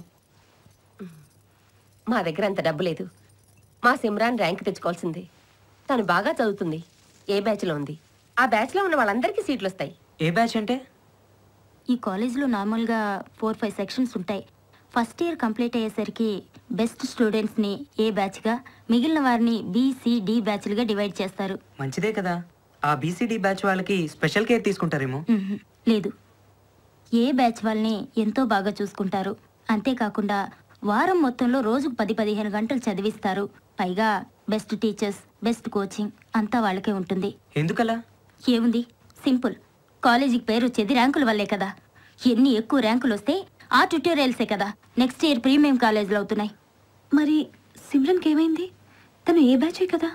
R: మా దగ్గర అంత డబ్బు లేదు మా సిమ్రాన్ ర్యాంక్ తెచ్చుకోవాల్సింది తను బాగా చదువుతుంది ఏ బ్యాచ్లో ఉంది ఆ బ్యాచ్లో ఉన్న వాళ్ళందరికీ సీట్లు వస్తాయి
B: ఏ బ్యాచ్ అంటే
P: ఈ కాలేజ్లో నార్మల్గా ఫోర్ ఫైవ్ సెక్షన్స్ ఉంటాయి ఫస్ట్ ఇయర్ కంప్లీట్ అయ్యేసరికి బెస్ట్ స్టూడెంట్స్ని ఏ బ్యాచ్గా మిగిలిన వారిని బీసీ డి బ్యాచ్లుగా డివైడ్ చేస్తారు
B: మంచిదే కదా ఆ బీసీడీ బ్యాచ్ వాళ్ళకి స్పెషల్ కేర్ తీసుకుంటారేమో
P: మ్మ్. లేదు ఏ బ్యాచ్ వాళ్ళని ఎంతో బాగా చూసుకుంటారు అంతేకాకుండా వారం మొత్తంలో రోజుకు పది పదిహేను గంటలు చదివిస్తారు పైగా బెస్ట్ టీచర్స్ బెస్ట్ కోచింగ్ అంతా వాళ్ళకే ఉంటుంది
B: ఎందుకలా
P: ఏముంది సింపుల్ కాలేజీకి పేరు వచ్చేది ర్యాంకుల వల్లే కదా ఎన్ని ఎక్కువ ర్యాంకులు వస్తే ఆ ట్యూటోరియల్సే కదా నెక్స్ట్ ఇయర్ ప్రీమియం కాలేజీలు అవుతున్నాయి
E: మరి సిమ్రన్కి ఏమైంది తను ఏ బ్యాచే కదా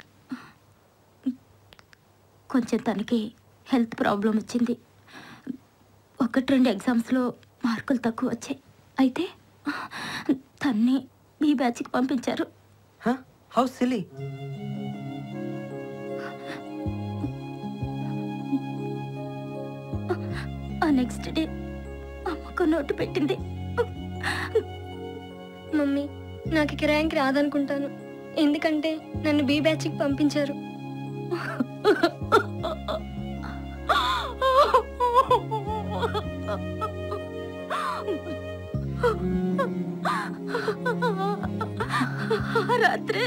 P: కొంచెం తనకి హెల్త్ ప్రాబ్లం వచ్చింది ఒకటి రెండు ఎగ్జామ్స్లో మార్కులు తక్కువ వచ్చాయి అయితే తన్ని మీ బ్యాచ్కి పంపించారు
B: హౌ సిలీ
P: ఆ నెక్స్ట్ డే అమ్మకు నోటు పెట్టింది
D: మమ్మీ నాకు ఇక ర్యాంక్ రాదనుకుంటాను ఎందుకంటే నన్ను బీ బ్యాచ్కి పంపించారు
P: రాత్రి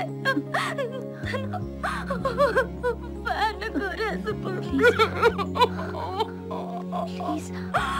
P: ఫ్యాన్ కూరేసుకుంది ప్లీజ్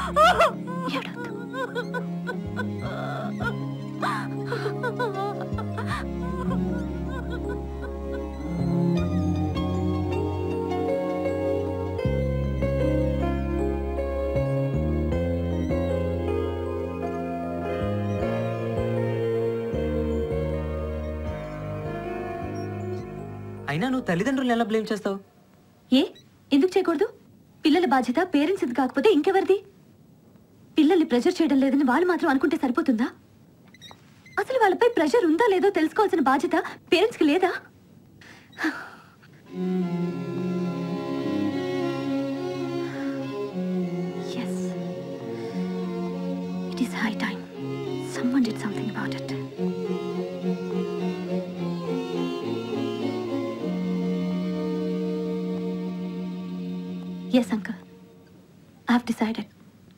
B: అయినా నువ్వు తల్లిదండ్రులను ఎలా బ్లేమ్ చేస్తావు
E: ఏ ఎందుకు చేయకూడదు పిల్లల బాధ్యత పేరెంట్స్ ఇది కాకపోతే ఇంకెవరిది పిల్లల్ని ప్రెషర్ చేయడం లేదని వాళ్ళు మాత్రం అనుకుంటే సరిపోతుందా అసలు వాళ్ళపై ప్రెషర్ ఉందా లేదో తెలుసుకోవాల్సిన బాధ్యత పేరెంట్స్కి లేదా Yes. It is high time. Someone did something about it. Yes uncle I have decided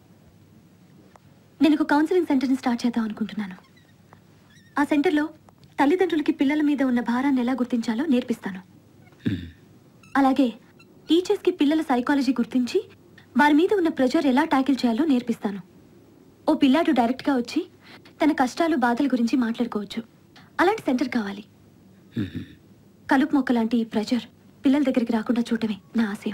E: నేను ఒక కౌన్సిలింగ్ సెంటర్ని స్టార్ట్ చేద్దాం అనుకుంటున్నాను ఆ సెంటర్లో తల్లిదండ్రులకి పిల్లల మీద ఉన్న భారాన్ని ఎలా గుర్తించాలో నేర్పిస్తాను అలాగే టీచర్స్కి పిల్లల సైకాలజీ గుర్తించి వారి మీద ఉన్న ప్రెషర్ ఎలా ట్యాకిల్ చేయాలో నేర్పిస్తాను ఓ పిల్లాడు డైరెక్ట్గా వచ్చి తన కష్టాలు బాధల గురించి మాట్లాడుకోవచ్చు అలాంటి సెంటర్ కావాలి కలుపు మొక్క లాంటి ఈ ప్రెషర్ పిల్లల దగ్గరికి రాకుండా చూడటమే నా ఆశయం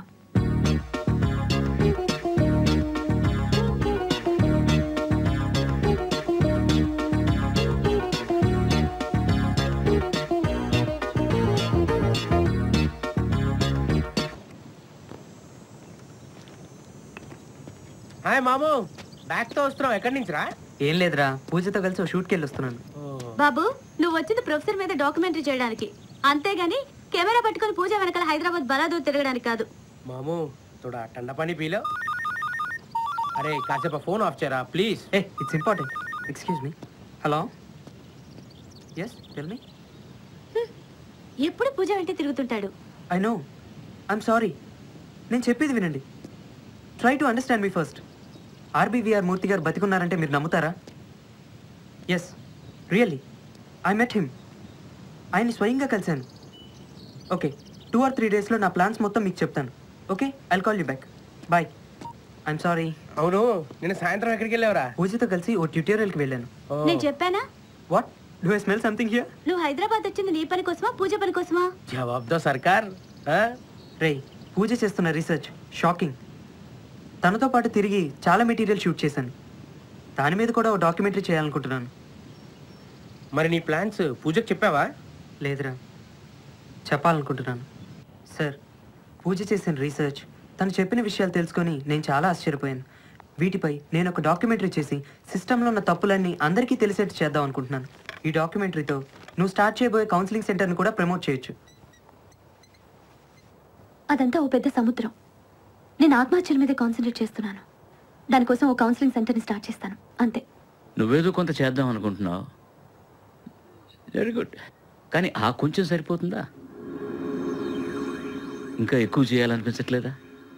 J: హాయ్ మాము బ్యాగ్ తో వస్తున్నావు ఎక్కడి నుంచి రా
B: ఏం లేదురా పూజతో కలిసి ఓ షూట్కి వెళ్ళి వస్తున్నాను
Q: బాబు నువ్వు వచ్చింది ప్రొఫెసర్ మీద డాక్యుమెంటరీ చేయడానికి అంతేగాని కెమెరా పట్టుకొని పూజ వెనకాల హైదరాబాద్ బలాదూర్ తిరగడానికి కాదు
J: మాము తోడా టండ పని పీలో అరే కాసేపు ఫోన్ ఆఫ్ చేయరా ప్లీజ్
B: ఏ it's important excuse me hello yes tell me
Q: ఎప్పుడు పూజ వెంటే తిరుగుతుంటాడు
B: ఐ నో ఐఎమ్ సారీ నేను చెప్పేది వినండి try to understand me first RBVR Murthy garu బతికున్నారంటే మీరు నమ్ముతారా yes really I met him ఆయన్ని స్వయంగా కలిశాను ఓకే టూ ఆర్ త్రీ డేస్లో నా ప్లాన్స్ మొత్తం మీకు చెప్తాను okay I'll call you back bye I'm sorry
J: అవును నిన్న సాయంత్రం ఎక్కడికి వెళ్ళావురా
B: పూజతో కలిసి ఓ ట్యూటోరియల్కి వెళ్ళాను
Q: నేను చెప్పానా
B: what do I smell something here
Q: నువ్వు హైదరాబాద్ వచ్చింది నీ పని కోసమా పూజ పని కోసమా
J: జవాబ్ దో సర్కార్
B: రే పూజ చేస్తున్న రీసెర్చ్ షాకింగ్ తనతో పాటు తిరిగి చాలా మెటీరియల్ షూట్ చేశాను దాని మీద కూడా ఒక డాక్యుమెంటరీ చేయాలనుకుంటున్నాను
J: మరి నీ ప్లాన్స్ పూజకు చెప్పావా
B: లేదురా చెప్పాలనుకుంటున్నాను సార్ పూజ చేసిన రీసెర్చ్ తను చెప్పిన విషయాలు తెలుసుకొని నేను చాలా ఆశ్చర్యపోయాను వీటిపై నేను ఒక డాక్యుమెంటరీ చేసి సిస్టంలో ఉన్న తప్పులన్నీ అందరికీ తెలిసేట్టు చేద్దాం అనుకుంటున్నాను ఈ డాక్యుమెంటరీతో నువ్వు స్టార్ట్ చేయబోయే కౌన్సిలింగ్ సెంటర్ని కూడా ప్రమోట్ చేయొచ్చు
E: అదంతా ఓ పెద్ద సముద్రం నేను ఆత్మహత్యల మీదే కాన్సన్ట్రేట్ చేస్తున్నాను దానికోసం ఓ కౌన్సిలింగ్ సెంటర్ని స్టార్ట్ చేస్తాను అంతే
G: నువ్వేదో కొంత చేద్దాం అనుకుంటున్నావు వెరీ గుడ్ కానీ ఆ కొంచెం సరిపోతుందా ఇంకా ఎక్కువ చేయాలనిపించట్లేదా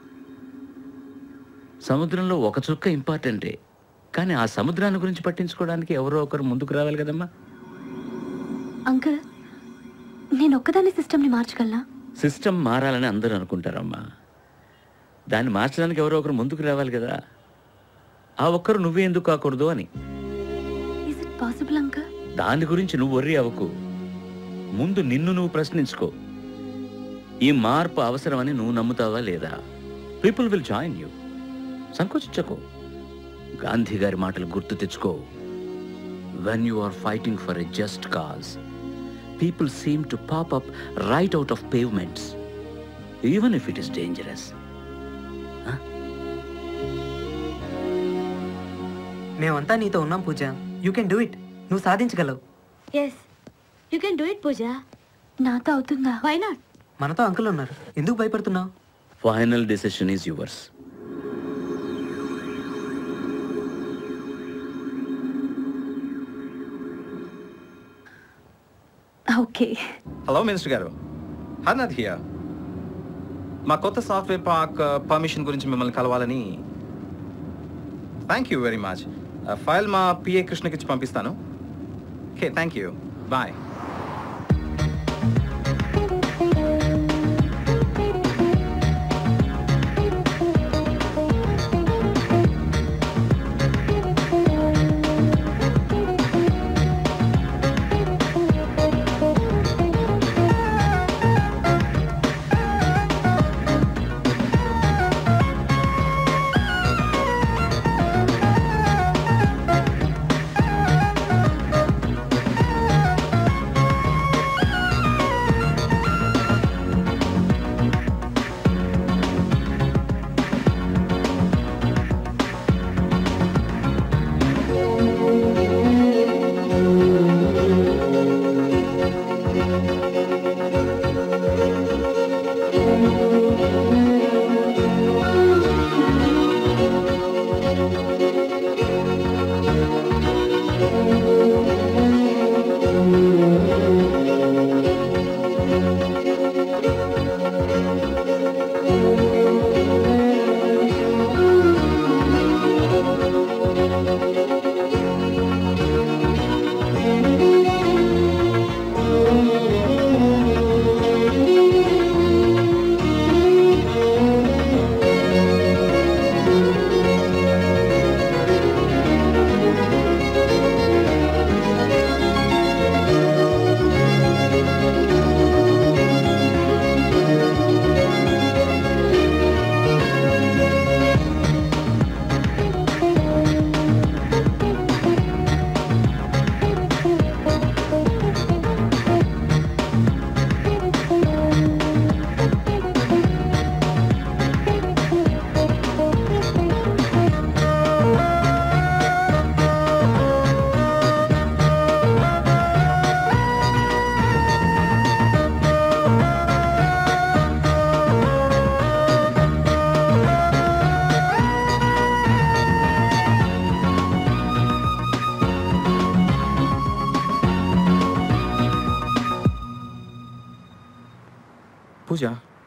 G: సముద్రంలో ఒక చుక్క ఇంపార్టెంటే కానీ ఆ సముద్రాన్ని గురించి పట్టించుకోవడానికి ఎవరో ఒకరు ముందుకు రావాలి కదమ్మా
E: అంకుల్ నేను ఒక్కదాన్ని సిస్టమ్ని మార్చగలనా
G: సిస్టమ్ మారాలని అందరూ అనుకుంటారమ్మా దాన్ని మార్చడానికి ఎవరో ఒకరు ముందుకు రావాలి కదా ఆ ఒక్కరు నువ్వే ఎందుకు కాకూడదు అని
E: ఇస్ ఇట్ పాసిబుల్ అంకుల్
G: దాని గురించి నువ్వు వర్రీ అవ్వకు ముందు నిన్ను నువ్వు ప్రశ్నించుకో ఈ మార్పు అవసరమని నువ్వు నమ్ముతావా లేదా పీపుల్ విల్ జాయిన్ యూ సంకోచించకు గాంధీ గారి మాటలు గుర్తు తెచ్చుకో when you are fighting for a just cause people seem to pop up right out of pavements even if it is dangerous
B: మేమంతా నీతో ఉన్నాం Pooja you can do it నువ్వు సాధించగలవు
Q: yes you can do it Pooja
E: నాతో అవుతుందా
Q: why not
B: మనతో uncle ఉన్నారు ఎందుకు భయపడుతున్నావు
G: final decision is yours
E: okay
H: hello minister garu Harnath here మా కొత్త సాఫ్ట్వేర్ పార్క్ పర్మిషన్ గురించి మిమ్మల్ని కలవాలని thank you very much file మా పిఏ కృష్ణకి ఇచ్చి పంపిస్తాను okay thank you bye Pooja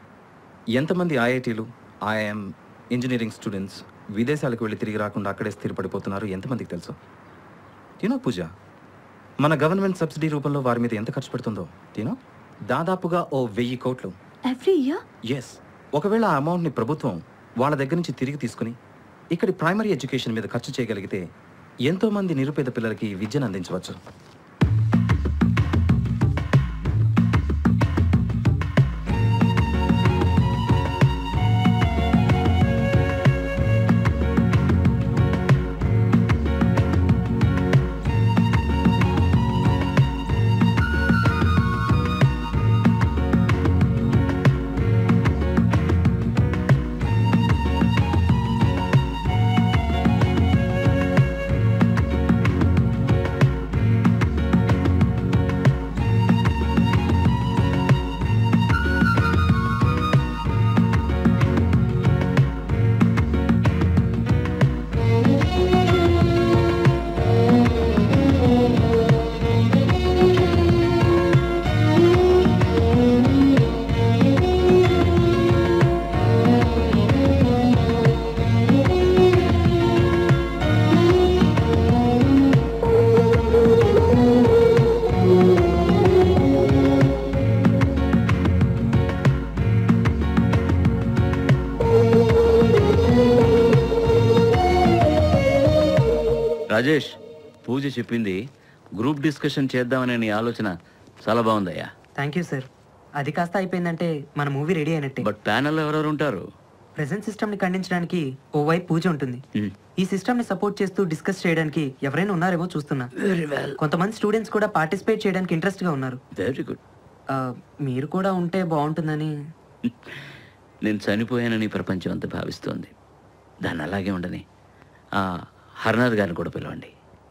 H: ఎంతమంది ఐఐటీలు ఐఐఎం ఇంజనీరింగ్ స్టూడెంట్స్ విదేశాలకు వెళ్ళి తిరిగి రాకుండా అక్కడే స్థిరపడిపోతున్నారు ఎంతమందికి తెలుసు యూనో పూజ మన గవర్నమెంట్ సబ్సిడీ రూపంలో వారి మీద ఎంత ఖర్చు పెడుతుందో యూనో దాదాపుగా ఓ వెయ్యి కోట్లు
E: ఎవ్రీ ఇయర్
H: ఎస్ ఒకవేళ ఆ అమౌంట్ని ప్రభుత్వం వాళ్ళ దగ్గర నుంచి తిరిగి తీసుకుని ఇక్కడి ప్రైమరీ ఎడ్యుకేషన్ మీద ఖర్చు చేయగలిగితే ఎంతోమంది నిరుపేద పిల్లలకి విద్యను అందించవచ్చు
G: రాజేష్ పూజ చెప్పింది గ్రూప్ డిస్కషన్ చేద్దామనే నీ ఆలోచన చాలా బాగుందయ్యా
B: థ్యాంక్ యూ సార్ అది కాస్త అయిపోయిందంటే మన మూవీ రెడీ అయినట్టే
G: బట్ ప్యానల్లో ఎవరెవరు ఉంటారు
B: ప్రెసెంట్ సిస్టమ్ని ఖండించడానికి ఓ వైపు పూజ ఉంటుంది
G: Hmm.
B: ఈ సిస్టమ్ని సపోర్ట్ చేస్తూ డిస్కస్ చేయడానికి ఎవరైనా ఉన్నారేమో చూస్తున్నా
G: Very well.
B: కొంతమంది స్టూడెంట్స్ కూడా పార్టిసిపేట్ చేయడానికి ఇంట్రెస్ట్గా ఉన్నారు
G: వెరీ గుడ్
B: ఆ, మీరు కూడా ఉంటే బాగుంటుందని
G: నేను చనిపోయానని ప్రపంచం అంతా భావిస్తోంది దాన్ని అలాగే ఉండని ఆ, హర్నాథ్ గారిని కూడా పిలవండి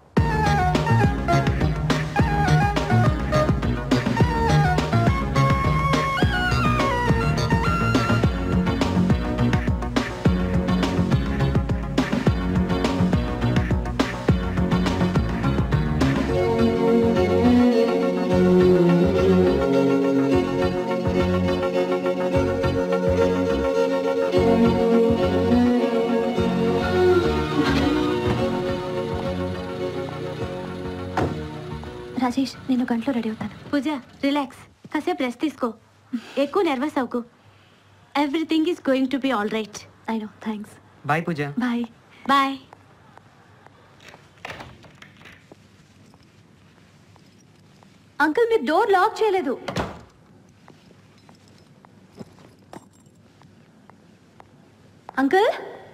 E: రాజేష్ నేను గంటలో రెడీ అవుతాను
Q: పూజ రిలాక్స్ కాసేపు రెస్ట్ తీసుకో ఎక్కువ నర్వస్ అవ్వకు everything is going to be all right
E: I know thanks
B: bye Pooja
E: bye
Q: bye
E: uncle మీరు డోర్ లాక్ చేయలేదు అంకుల్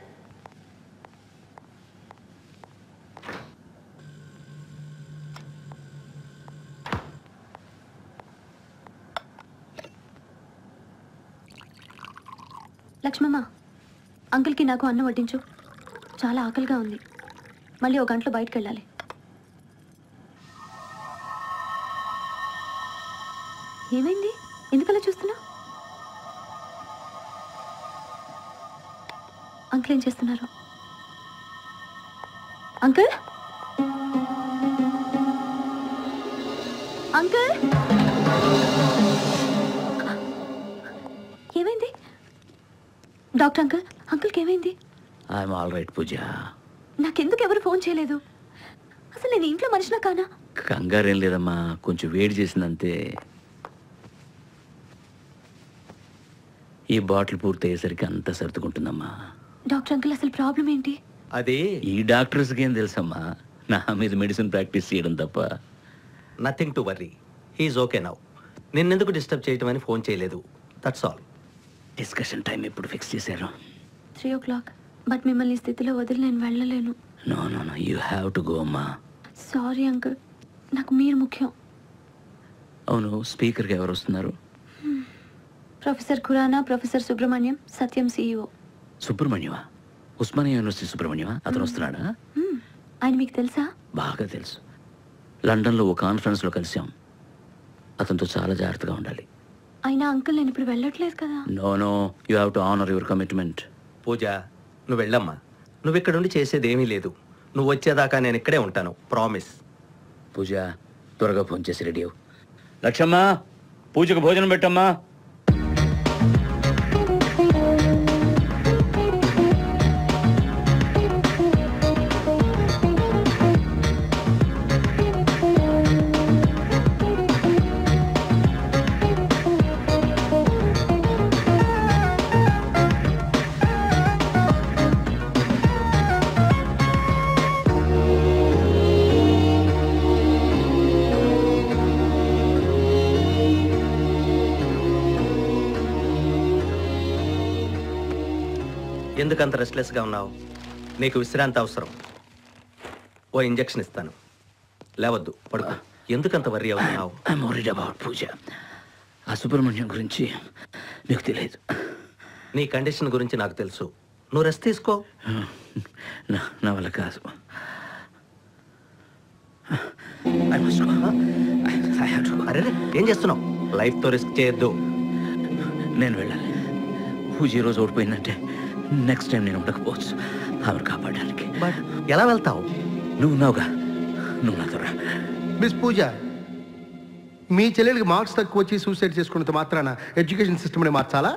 E: లక్ష్మమ్మ అంకుల్కి నాకు అన్నం వడ్డించు చాలా ఆకలిగా ఉంది మళ్ళీ ఒక గంటలో బయటకు వెళ్ళాలి ఏమైంది ఎందుకలా చూస్తున్నా అంకుల్ ఏం చేస్తున్నారు అంకుల్ అంకుల్ ఏమైంది డాక్టర్ అంకుల్ అంకుల్కి ఏమైంది
G: ఐఎమ్ ఆల్ రైట్ పూజ
E: నాకెందుకు ఎవరు ఫోన్ చేయలేదు అసలు నేను ఇంట్లో మనిషినా కానా
G: కంగారేం లేదమ్మా కొంచెం వేడి చేసిందంతే ఈ బాటిల్ పూర్తయ్యేసరికి అంతా సర్దుకుంటుందమ్మా
E: డాక్టర్ అంకుల్ అసలు ప్రాబ్లం ఏంటి
S: అది
G: ఈ డాక్టర్స్కి ఏం తెలుసమ్మా నా మీద మెడిసిన్ ప్రాక్టీస్ చేయడం తప్ప
S: nothing to worry he is okay now నిన్నెందుకు డిస్టర్బ్ చేయటం అని ఫోన్ చేయలేదు దట్స్ ఆల్
G: డిస్కషన్ టైం ఎప్పుడు ఫిక్స్ చేశారు
E: త్రీ ఓ క్లాక్ బట్ మిమ్మల్ని ఈ స్థితిలో వదిలి నేను వెళ్ళలేను
G: no no no you have to go అమ్మా
E: సారీ అంకుల్ నాకు మీరు ముఖ్యం
G: అవును స్పీకర్కి ఎవరు వస్తున్నారు
E: professor Khurana professor Subrahmanyam Satyam CEO
G: సుబ్రహ్మణ్యమా ఉస్మానియా యూనివర్సిటీ సుబ్రహ్మణ్యమా అతను వస్తున్నాడా
E: ఆయన మీకు తెలుసా
G: బాగా తెలుసు లండన్లో ఓ కాన్ఫరెన్స్లో కలిసాం అతనితో చాలా జాగ్రత్తగా ఉండాలి
E: అయినా అంకుల్ నేను ఇప్పుడు వెళ్ళట్లేదు కదా
G: no no you have to honour your commitment
S: Pooja నువ్వు వెళ్ళమ్మా నువ్వు ఇక్కడ ఉండి చేసేది ఏమీ లేదు నువ్వు వచ్చేదాకా నేను ఇక్కడే ఉంటాను ప్రామిస్
G: పూజ త్వరగా ఫోన్ చేసి రెడీ అవ్వు లక్షమ్మా పూజకు భోజనం పెట్టమ్మా
S: ఎందుకంత రెస్ట్లెస్గా ఉన్నావు నీకు విశ్రాంతి అవసరం ఓ ఇంజెక్షన్ ఇస్తాను లేవద్దు పడుకో ఎందుకంత వర్రీ అవుతున్నావు
G: ఐఎమ్ వరీడ్ అబౌట్ పూజ ఆ సుబ్రహ్మణ్యం గురించి మీకు తెలియదు
S: నీ కండిషన్ గురించి నాకు తెలుసు నువ్వు రెస్ట్ తీసుకో
G: నా నా వల్ల కాదు I must go. I have to go.
S: అరే ఏం చేస్తున్నావు లైఫ్తో రిస్క్ చేయొద్దు
G: నేను వెళ్ళాలి పూజ ఈ రోజు ఓడిపోయిందంటే నెక్స్ట్ టైం నేను ఉండకపోవచ్చు ఆమెను కాపాడడానికి
S: బట్ ఎలా వెళ్తావు
G: నువ్వు ఉన్నావుగా నువ్వు నాతో రా
M: మిస్ పూజ మీ చెల్లెలికి మార్క్స్ తక్కువ వచ్చి సూసైడ్ చేసుకున్నంత మాత్రాన ఎడ్యుకేషన్ సిస్టమ్ని మార్చాలా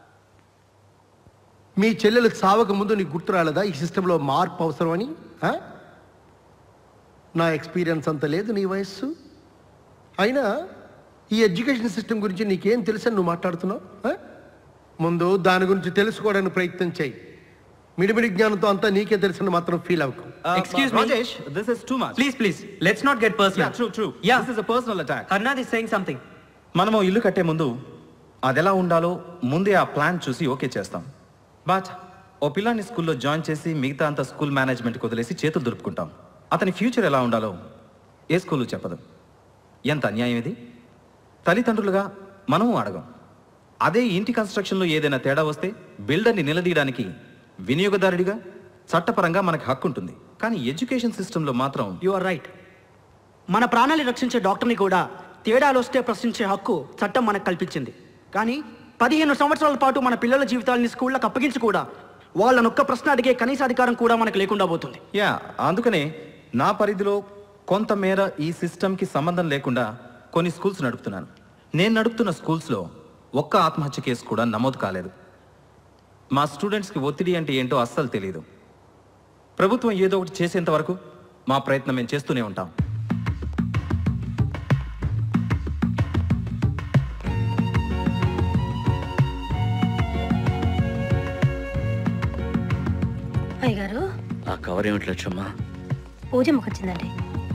M: మీ చెల్లెలు సావక ముందు నీకు గుర్తు రాలేదా ఈ సిస్టంలో మార్పు అవసరం అని ఆ? నా ఎక్స్పీరియన్స్ అంత లేదు నీ వయస్సు అయినా ఈ ఎడ్యుకేషన్ సిస్టమ్ గురించి నీకేం తెలుసని నువ్వు మాట్లాడుతున్నావు ఆ? ముందు దాని గురించి తెలుసుకోవడానికి ప్రయత్నం చేయి మిడిమిడి జ్ఞానంతో అంతా నీకే తెలిసిన మాత్రం ఫీల్ అవ్వకు
B: Excuse me.
H: Rajesh this is too much
B: please please let's not get personal
H: true true
B: yeah
H: this is a personal attack
B: Harnath is saying something
H: మనము ఇల్లు కట్టే ముందు అది ఎలా ఉండాలో ముందే ఆ ప్లాన్ చూసి ఓకే చేస్తాం బట్ ఓ పిల్లాన్ని స్కూల్లో జాయిన్ చేసి మిగతా అంతా స్కూల్ మేనేజ్మెంట్కి వదిలేసి చేతులు దులుపుకుంటాం అతని ఫ్యూచర్ ఎలా ఉండాలో ఏ స్కూలు చెప్పదు ఎంత అన్యాయం ఇది తల్లిదండ్రులుగా మనము అడగం అదే ఇంటి కన్స్ట్రక్షన్లో ఏదైనా తేడా వస్తే బిల్డర్ని నిలదీయడానికి వినియోగదారుడిగా చట్టపరంగా మనకు హక్కు ఉంటుంది కానీ ఎడ్యుకేషన్ సిస్టంలో మాత్రం
T: యు ఆర్ రైట్ మన ప్రాణాలు రక్షించే డాక్టర్ని కూడా తేడాలు వస్తే ప్రశ్నించే హక్కు చట్టం మనకు కల్పించింది కానీ పదిహేను సంవత్సరాల పాటు మన పిల్లల జీవితాలని స్కూళ్ళకు అప్పగించి కూడా వాళ్ళని ఒక్క ప్రశ్న అడిగే కనీస అధికారం కూడా మనకు లేకుండా పోతుంది
H: యా అందుకనే నా పరిధిలో కొంతమేర ఈ సిస్టమ్కి సంబంధం లేకుండా కొన్ని స్కూల్స్ నడుపుతున్నాను నేను నడుపుతున్న స్కూల్స్లో ఒక్క ఆత్మహత్య కేసు కూడా నమోదు కాలేదు మా స్టూడెంట్స్కి ఒత్తిడి అంటే ఏంటో అస్సలు తెలియదు ప్రభుత్వం ఏదో ఒకటి చేసేంత వరకు మా ప్రయత్నం మేము చేస్తూనే ఉంటాం
F: అయ్యగారు
G: ఆ కవర్ ఏమిటి లక్ష్మమ్మా
F: పూజమ్మకి వచ్చిందండి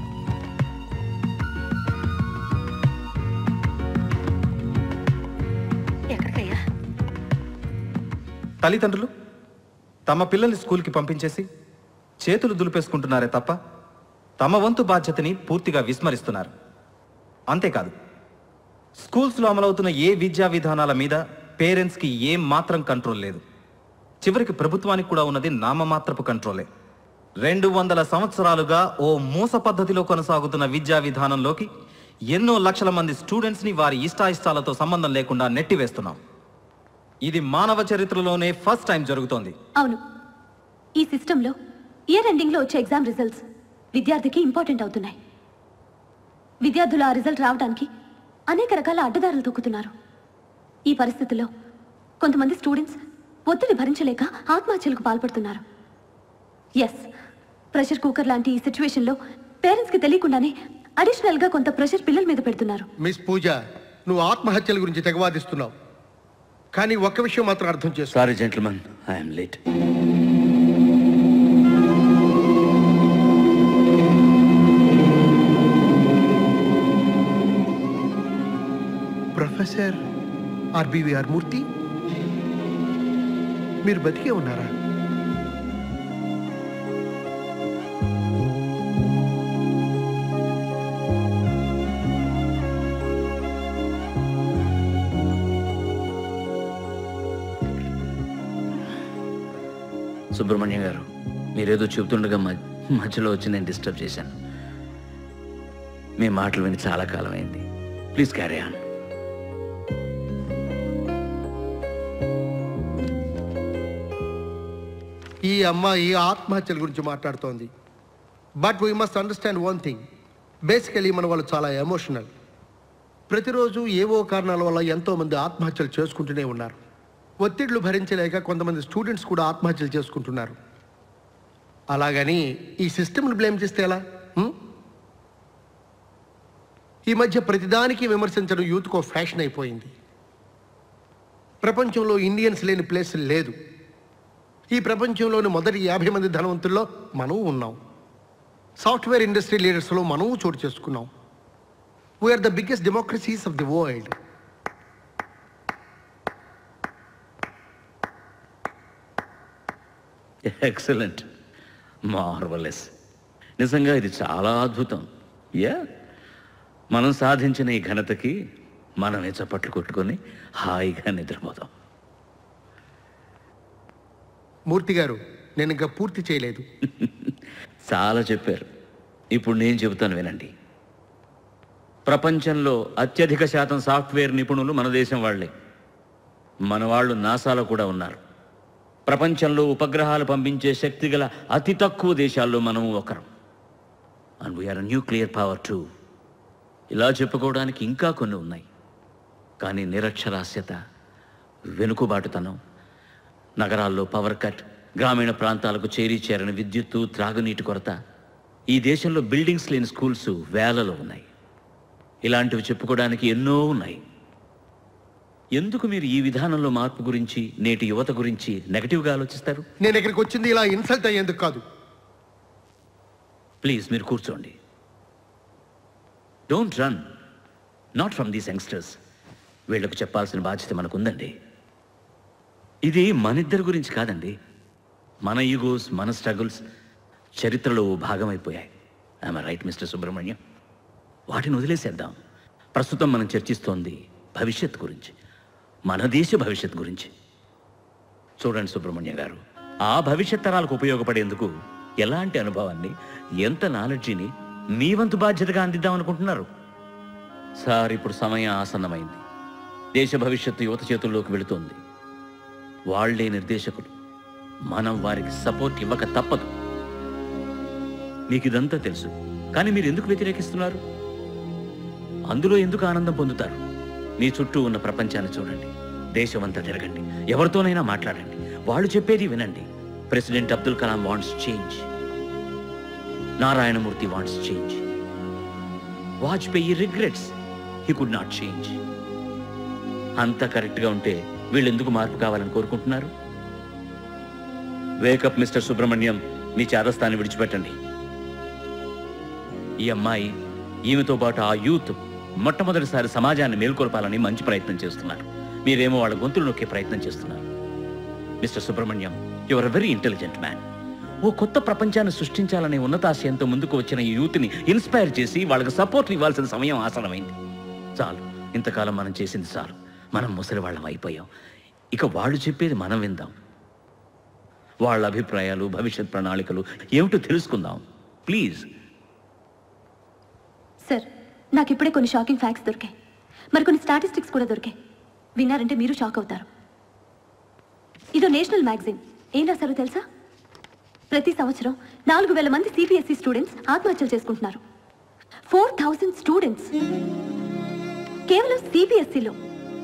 F: ఎక్కడికయ్యా
H: తల్లిదండ్రులు తమ పిల్లల్ని స్కూల్కి పంపించేసి చేతులు దులిపేసుకుంటున్నారే తప్ప తమ వంతు బాధ్యతని పూర్తిగా విస్మరిస్తున్నారు అంతేకాదు స్కూల్స్లో అమలవుతున్న ఏ విద్యా విధానాల మీద పేరెంట్స్కి ఏం మాత్రం కంట్రోల్ లేదు చివరికి ప్రభుత్వానికి కూడా ఉన్నది నామమాత్రపు కంట్రోలే రెండు వందల సంవత్సరాలుగా ఓ మూస పద్ధతిలో కొనసాగుతున్న విద్యా విధానంలోకి ఎన్నో లక్షల మంది స్టూడెంట్స్ని వారి ఇష్టాయిష్టాలతో సంబంధం లేకుండా నెట్టివేస్తున్నాం ఇది మానవ చరిత్రలోనే ఫస్ట్ టైం జరుగుతోంది
E: అవును ఈ సిస్టంలో ఇయర్ ఎండింగ్లో వచ్చే ఎగ్జామ్ రిజల్ట్స్ విద్యార్థికి ఇంపార్టెంట్ అవుతున్నాయి విద్యార్థులు ఆ రిజల్ట్ రావడానికి అనేక రకాల అడ్డదారులు తొక్కుతున్నారు ఈ పరిస్థితుల్లో కొంతమంది స్టూడెంట్స్ ఒత్తిడి భరించలేక ఆత్మహత్యలకు పాల్పడుతున్నారు ఎస్ ప్రెషర్ కుక్కర్ లాంటి ఈ సిచ్యువేషన్లో పేరెంట్స్కి తెలియకుండానే అడిషనల్గా కొంత ప్రెషర్ పిల్లల మీద పెడుతున్నారు
M: మిస్ పూజ నువ్వు ఆత్మహత్యల గురించి తెగవాదిస్తున్నావు కానీ ఒక్క విషయం మాత్రం అర్థం చేసుకో
G: sorry gentleman I'm late
M: professor RBVR Murthy మీరు బతికే ఉన్నారా
G: సుబ్రహ్మణ్యం గారు మీరేదో చెబుతుండగా మ- మధ్యలో వచ్చి నేను డిస్టర్బ్ చేశాను మీ మాటలు విని చాలా కాలం అయింది ప్లీజ్ క్యారీ ఆన్
M: ఈ అమ్మాయి ఆత్మహత్యల గురించి మాట్లాడుతోంది but we must understand one thing basically మన వాళ్ళు చాలా ఎమోషనల్ ప్రతిరోజు ఏవో కారణాల వల్ల ఎంతోమంది ఆత్మహత్యలు చేసుకుంటూనే ఉన్నారు ఒత్తిళ్లు భరించలేక కొంతమంది స్టూడెంట్స్ కూడా ఆత్మహత్యలు చేసుకుంటున్నారు అలాగని ఈ సిస్టమ్ని బ్లేమ్ చేస్తే ఎలా హ్మ్? ఈ మధ్య ప్రతిదానికి విమర్శించడం యూత్కో ఫ్యాషన్ అయిపోయింది ప్రపంచంలో ఇండియన్స్ లేని ప్లేస్ లేదు ఈ ప్రపంచంలోని మొదటి యాభై మంది ధనవంతుల్లో మనము ఉన్నాం సాఫ్ట్వేర్ ఇండస్ట్రీ లీడర్స్లో మనము చోటు చేసుకున్నాం we are the biggest democracies of the world
G: excellent marvellous నిజంగా ఇది చాలా అద్భుతం యా మనం సాధించిన ఈ ఘనతకి మనమే చప్పట్లు కొట్టుకొని హాయిగా నిద్రపోతాం
M: మూర్తి గారు నేను ఇంకా పూర్తి చేయలేదు
G: చాలా చెప్పారు ఇప్పుడు నేను చెబుతాను వినండి ప్రపంచంలో అత్యధిక శాతం సాఫ్ట్వేర్ నిపుణులు మన దేశం వాళ్ళే మన వాళ్ళు నాసాలో కూడా ఉన్నారు ప్రపంచంలో ఉపగ్రహాలు పంపించే శక్తి గల అతి తక్కువ దేశాల్లో మనము ఒకరం and we are nuclear power too ఇలా చెప్పుకోవడానికి ఇంకా కొన్ని ఉన్నాయి కానీ నిరక్షరాస్యత వెనుకబాటుతనం నగరాల్లో పవర్ కట్ గ్రామీణ ప్రాంతాలకు చేరి చేరని విద్యుత్తు త్రాగునీటి కొరత ఈ దేశంలో బిల్డింగ్స్ లేని స్కూల్స్ వేలలో ఉన్నాయి ఇలాంటివి చెప్పుకోవడానికి ఎన్నో ఉన్నాయి ఎందుకు మీరు ఈ విధానంలో మార్పు గురించి నేటి యువత గురించి నెగటివ్గా ఆలోచిస్తారు
M: నేను ఇక్కడికి వచ్చింది ఇలా ఇన్సల్ట్ అయ్యేందుకు కాదు
G: ప్లీజ్ మీరు కూర్చోండి don't run not from these youngsters వీళ్ళకు చెప్పాల్సిన బాధ్యత మనకుందండి ఇది మనిద్దరి గురించి కాదండి మన ఈగోస్ మన స్ట్రగుల్స్ చరిత్రలో ఓ భాగమైపోయాయి ఐఎమ్ రైట్ మిస్టర్ సుబ్రహ్మణ్యం వాటిని వదిలేసేద్దాం ప్రస్తుతం మనం చర్చిస్తోంది భవిష్యత్ గురించి మన దేశ భవిష్యత్ గురించి చూడండి సుబ్రహ్మణ్యం గారు ఆ భవిష్యత్ తరాలకు ఉపయోగపడేందుకు ఎలాంటి అనుభవాన్ని ఎంత నాలెడ్జిని మీ వంతు బాధ్యతగా అందిద్దాం అనుకుంటున్నారు సార్ ఇప్పుడు సమయం ఆసన్నమైంది దేశ భవిష్యత్తు యువత చేతుల్లోకి వెళుతోంది వాళ్లే నిర్దేశకులు మనం వారికి సపోర్ట్ ఇవ్వక తప్పదు మీకు ఇదంతా తెలుసు కానీ మీరు ఎందుకు వ్యతిరేకిస్తున్నారు అందులో ఎందుకు ఆనందం పొందుతారు మీ చుట్టూ ఉన్న ప్రపంచాన్ని చూడండి దేశమంతా తిరగండి ఎవరితోనైనా మాట్లాడండి వాళ్ళు చెప్పేది వినండి president Abdul Kalam wants change Narayana Murthy wants change Vajpayee regrets he could not change అంతా కరెక్ట్గా ఉంటే వీళ్ళు ఎందుకు మార్పు కావాలని కోరుకుంటున్నారు వేకప్ మిస్టర్ సుబ్రహ్మణ్యం మీ చారస్థాన్ని విడిచిపెట్టండి ఈ అమ్మాయి ఈమెతో పాటు ఆ యూత్ మొట్టమొదటిసారి సమాజాన్ని మేల్కొల్పాలని మంచి ప్రయత్నం చేస్తున్నారు మీరేమో వాళ్ళ గొంతులు నొక్కే ప్రయత్నం చేస్తున్నారు mister Subrahmanyam your very intelligent man ఓ కొత్త ప్రపంచాన్ని సృష్టించాలనే ఉన్నతాశయంతో ముందుకు వచ్చిన ఈ యూత్ని ఇన్స్పైర్ చేసి వాళ్ళకి సపోర్ట్ ఇవ్వాల్సిన సమయం ఆసనమైంది చాలు ఇంతకాలం మనం చేసింది చాలు మనం ముసలి వాళ్ళం అయిపోయాం ఇక వాళ్ళు చెప్పేది మనం విందాం వాళ్ళ అభిప్రాయాలు భవిష్యత్ ప్రణాళికలు ఏమిటో తెలుసుకుందాం ప్లీజ్
E: సార్ నాకు ఇప్పుడే కొన్ని షాకింగ్ ఫ్యాక్ట్స్ దొరికాయి మరి కొన్ని స్టాటిస్టిక్స్ కూడా దొరికాయి విన్నారంటే మీరు షాక్ అవుతారు ఇదో నేషనల్ మ్యాగజైన్ ఏం రాశారో తెలుసా ప్రతి సంవత్సరం నాలుగు వేల మంది సిబిఎస్ఈ స్టూడెంట్స్ ఆత్మహత్యలు చేసుకుంటున్నారు ఫోర్ థౌజండ్ స్టూడెంట్స్ కేవలం సిబిఎస్ఈలో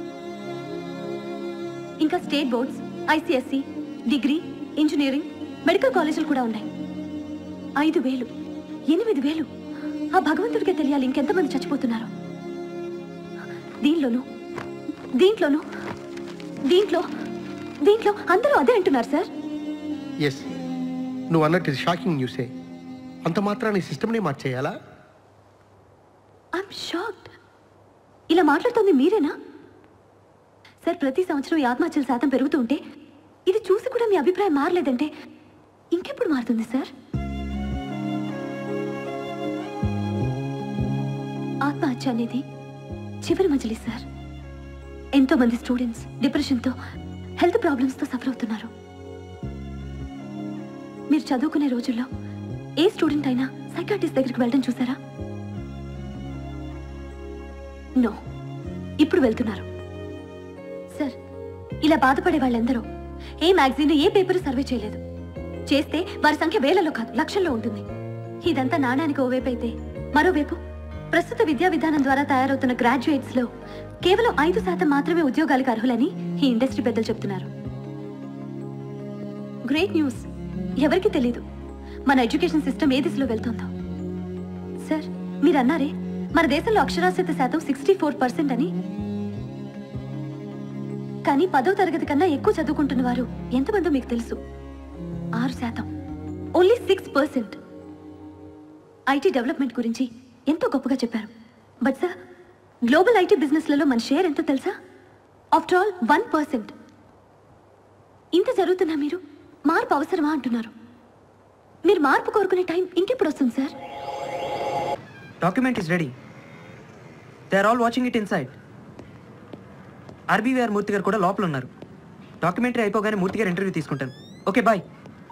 E: ఇంకా state boards ICSE degree engineering medical కాలేజీలు కూడా ఉన్నాయి ఐదు వేలు ఎనిమిది వేలు ఆ భగవంతుడికే తెలియాలి ఇంకెంతమంది చచ్చిపోతున్నారు దీనిలోనూ దీంట్లోనూ దీంట్లో దీంట్లో అందరూ అదే అంటున్నారు సార్
M: ఎస్ నువ్వు అన్నట్టు షాకింగ్ న్యూసే అంత మాత్రాన్ని సిస్టమ్నే మార్చేయాలా
E: ఐఎమ్ షాక్డ్ ఇలా మాట్లాడుతోంది మీరేనా సార్ ప్రతి సంవత్సరం ఈ ఆత్మహత్యల శాతం పెరుగుతూ ఉంటే ఇది చూసి కూడా మీ అభిప్రాయం మారలేదంటే ఇంకెప్పుడు మారుతుంది సార్ ఆత్మహత్య అనేది చివరి మజిలీ సార్ ఎంతో మంది స్టూడెంట్స్ డిప్రెషన్తో హెల్త్ ప్రాబ్లమ్స్తో సఫర్ అవుతున్నారు మీరు చదువుకునే రోజుల్లో ఏ స్టూడెంట్ అయినా సైకాటిస్ట్ దగ్గరికి వెళ్ళడం చూసారా నో ఇప్పుడు వెళ్తున్నారు సార్ ఇలా బాధపడే వాళ్ళందరూ ఏ మ్యాగజైన్ ఏ పేపర్ సర్వే చేయలేదు చేస్తే వారి సంఖ్య వేలలో కాదు లక్షల్లో ఉంటుంది ఇదంతా నాణానికి ఓవైపు అయితే మరోవైపు ప్రస్తుత విద్యా విధానం ద్వారా తయారవుతున్న గ్రాడ్యుయేట్స్ లో కేవలం ఐదు శాతం మాత్రమే ఉద్యోగాలకు అర్హులని ఈ ఇండస్ట్రీ పెద్దలు చెప్తున్నారు గ్రేట్ న్యూస్ ఎవరికి తెలీదు మన ఎడ్యుకేషన్ సిస్టమ్ ఏ దిశలో వెళ్తుందో సార్ మీరు అన్నారే మన దేశంలో అక్షరాస్యత శాతం సిక్స్టీ ఫోర్ పర్సెంట్ అని కానీ పదో తరగతి కన్నా ఎక్కువ చదువుకుంటున్న వారు ఎంతమందో మీకు తెలుసు ఆరు శాతం only six percent IT development గురించి ఎంతో గొప్పగా చెప్పారు బట్ సార్ గ్లోబల్ ఐటీ బిజినెస్లలో మన షేర్ ఎంతో తెలుసా ఆఫ్టర్ ఆల్ వన్ పర్సెంట్ ఇంత జరుగుతున్నా మీరు మార్పు అవసరమా అంటున్నారు మీరు మార్పు కోరుకునే టైం ఇంకెప్పుడు వస్తుంది sir
B: document is ready they are all watching it inside RBVR Murthy garu కూడా లోపల ఉన్నారు డాక్యుమెంటరీ అయిపోగానే మూర్తి గారు ఇంటర్వ్యూ తీసుకుంటాను ఓకే బాయ్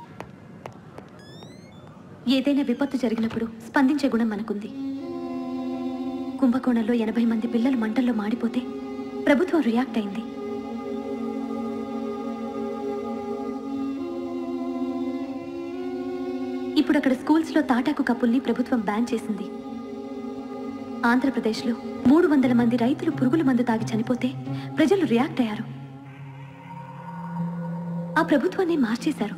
E: ఏదైనా విపత్తు జరిగినప్పుడు స్పందించే గుణం మనకుంది కుంభకోణంలో ఎనభై మంది పిల్లలు మంటల్లో మాడిపోతే ప్రభుత్వం రియాక్ట్ అయింది ఇప్పుడు అక్కడ స్కూల్స్లో తాటాకు కప్పుల్ని ప్రభుత్వం బ్యాన్ చేసింది ఆంధ్రప్రదేశ్లో మూడు వందల మంది రైతులు పురుగుల మందు తాగి చనిపోతే ప్రజలు రియాక్ట్ అయ్యారు ఆ ప్రభుత్వాన్ని మార్చేశారు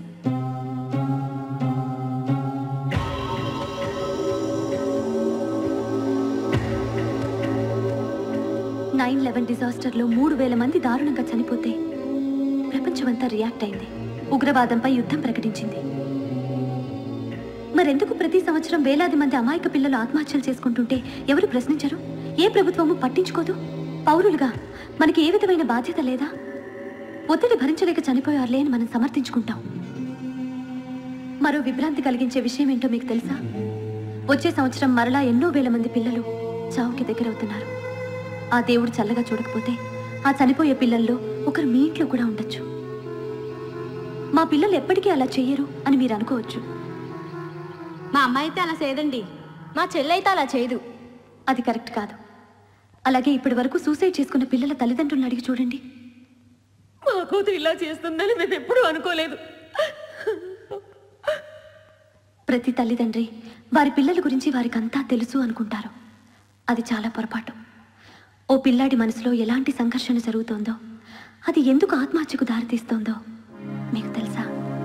E: నైన్ లెవెన్ డిజాస్టర్లో మూడు వేల మంది దారుణంగా చనిపోతే ప్రపంచమంతా రియాక్ట్ అయింది ఉగ్రవాదంపై యుద్ధం ప్రకటించింది మరెందుకు ప్రతి సంవత్సరం వేలాది మంది అమాయక పిల్లలు ఆత్మహత్యలు చేసుకుంటుంటే ఎవరు ప్రశ్నించరు ఏ ప్రభుత్వము పట్టించుకోదు పౌరులుగా మనకి ఏ విధమైన బాధ్యత లేదా ఒత్తిడి భరించలేక చనిపోయారులే అని మనం సమర్థించుకుంటాం మరో విభ్రాంతి కలిగించే విషయం ఏంటో మీకు తెలుసా వచ్చే సంవత్సరం మరలా ఎన్నో వేల మంది పిల్లలు చావుకి దగ్గరవుతున్నారు ఆ దేవుడు చల్లగా చూడకపోతే ఆ చనిపోయే పిల్లల్లో ఒకరు మీ ఇంట్లో కూడా ఉండొచ్చు మా పిల్లలు ఎప్పటికీ అలా చెయ్యరు అని మీరు అనుకోవచ్చు
Q: మా అమ్మాయి అయితే అలా చేయదండి
E: మా చెల్లైతే అలా చేయదు అది కరెక్ట్ కాదు అలాగే ఇప్పటి వరకు సూసైడ్ చేసుకున్న పిల్లల తల్లిదండ్రులను అడిగి చూడండి
R: మా కూతురు ఇలా చేస్తుందని మేము ఎప్పుడూ అనుకోలేదు
E: ప్రతి తల్లిదండ్రి వారి పిల్లల గురించి వారికి అంతా తెలుసు అనుకుంటారు అది చాలా పొరపాటు ఓ పిల్లాడి మనసులో ఎలాంటి సంఘర్షణ జరుగుతోందో అది ఎందుకు ఆత్మహత్యకు దారితీస్తోందో మీకు తెలుసా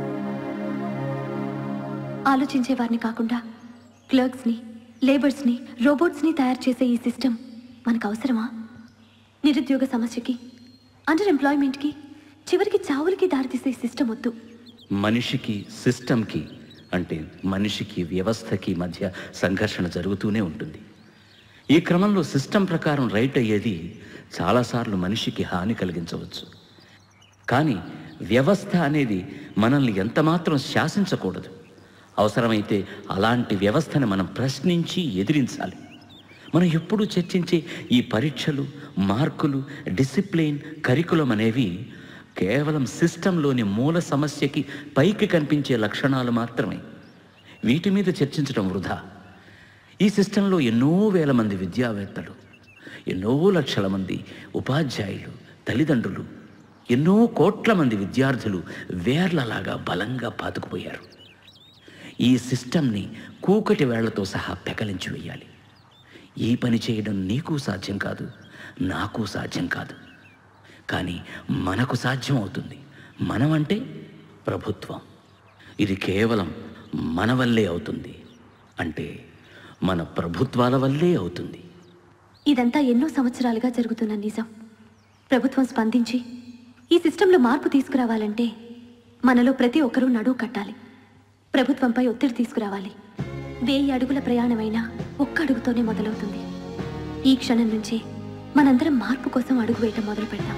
E: ఆలోచించే వారిని కాకుండా క్లర్క్స్ని లేబర్స్ని రోబోట్స్ని తయారు చేసే ఈ సిస్టమ్ మనకు అవసరమా నిరుద్యోగ సమస్యకి అండర్ ఎంప్లాయ్మెంట్కి చివరికి చావులకి దారితీసే ఈ సిస్టమ్ వద్దు
G: మనిషికి సిస్టమ్కి అంటే మనిషికి వ్యవస్థకి మధ్య సంఘర్షణ జరుగుతూనే ఉంటుంది ఈ క్రమంలో సిస్టమ్ ప్రకారం రైట్ అయ్యేది చాలాసార్లు మనిషికి హాని కలిగించవచ్చు కానీ వ్యవస్థ అనేది మనల్ని ఎంతమాత్రం శాసించకూడదు అవసరమైతే అలాంటి వ్యవస్థను మనం ప్రశ్నించి ఎదిరించాలి మనం ఎప్పుడూ చర్చించే ఈ పరీక్షలు మార్కులు డిసిప్లిన్ కరికులం అనేవి కేవలం సిస్టంలోని మూల సమస్యకి పైకి కనిపించే లక్షణాలు మాత్రమే వీటి మీద చర్చించడం వృధా ఈ సిస్టంలో ఎన్నో వేల మంది విద్యావేత్తలు ఎన్నో లక్షల మంది ఉపాధ్యాయులు తల్లిదండ్రులు ఎన్నో కోట్ల మంది విద్యార్థులు వేర్లలాగా బలంగా పాతుకుపోయారు ఈ సిస్టమ్ని కూకటి వేళ్లతో సహా పెకలించి వేయాలి ఈ పని చేయడం నీకు సాధ్యం కాదు నాకు సాధ్యం కాదు కానీ మనకు సాధ్యం అవుతుంది మనం అంటే ప్రభుత్వం ఇది కేవలం మన వల్లే అవుతుంది అంటే మన ప్రభుత్వాల వల్లే అవుతుంది
E: ఇదంతా ఎన్నో సంవత్సరాలుగా జరుగుతున్న నిజం ప్రభుత్వం స్పందించి ఈ సిస్టంలో మార్పు తీసుకురావాలంటే మనలో ప్రతి ఒక్కరూ నడువు కట్టాలి ప్రభుత్వంపై ఒత్తిడి తీసుకురావాలి వేయి అడుగుల ప్రయాణమైనా ఒక్క అడుగుతోనే మొదలవుతుంది ఈ క్షణం నుంచే మనందరం మార్పు కోసం అడుగు వేయటం మొదలు పెడదాం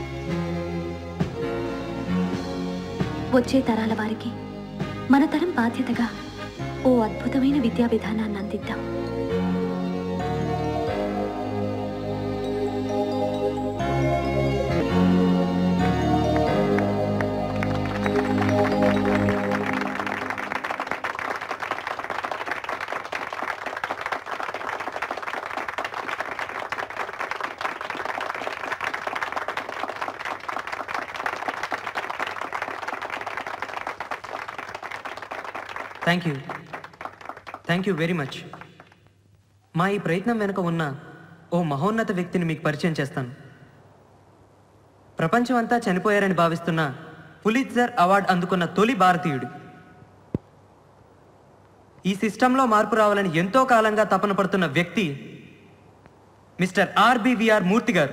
E: వచ్చే తరాల వారికి మన తరం బాధ్యతగా ఓ అద్భుతమైన విద్యా విధానాన్ని అందిద్దాం
B: thank you thank you very much మా ఈ ప్రయత్నం వెనుక ఉన్న ఓ మహోన్నత వ్యక్తిని మీకు పరిచయం చేస్తాను ప్రపంచం అంతా చనిపోయారని భావిస్తున్న పులిట్జర్ అవార్డు అందుకున్న తొలి భారతీయుడు ఈ సిస్టంలో మార్పు రావాలని ఎంతో కాలంగా తపన పడుతున్న వ్యక్తి మిస్టర్ ఆర్బివిఆర్ మూర్తి గారు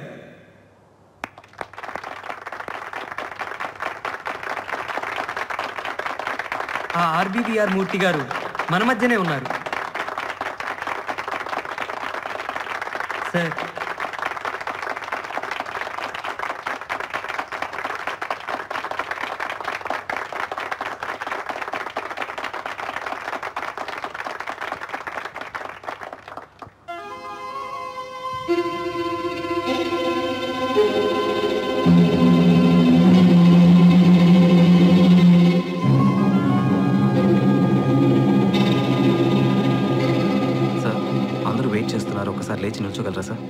B: ఆ ఆర్బివిఆర్ మూర్తి గారు మన మధ్యనే ఉన్నారు సార్
H: సార్ అందరూ వెయిట్ చేస్తున్నారు ఒకసారి లేచి నిల్చోగలరా సార్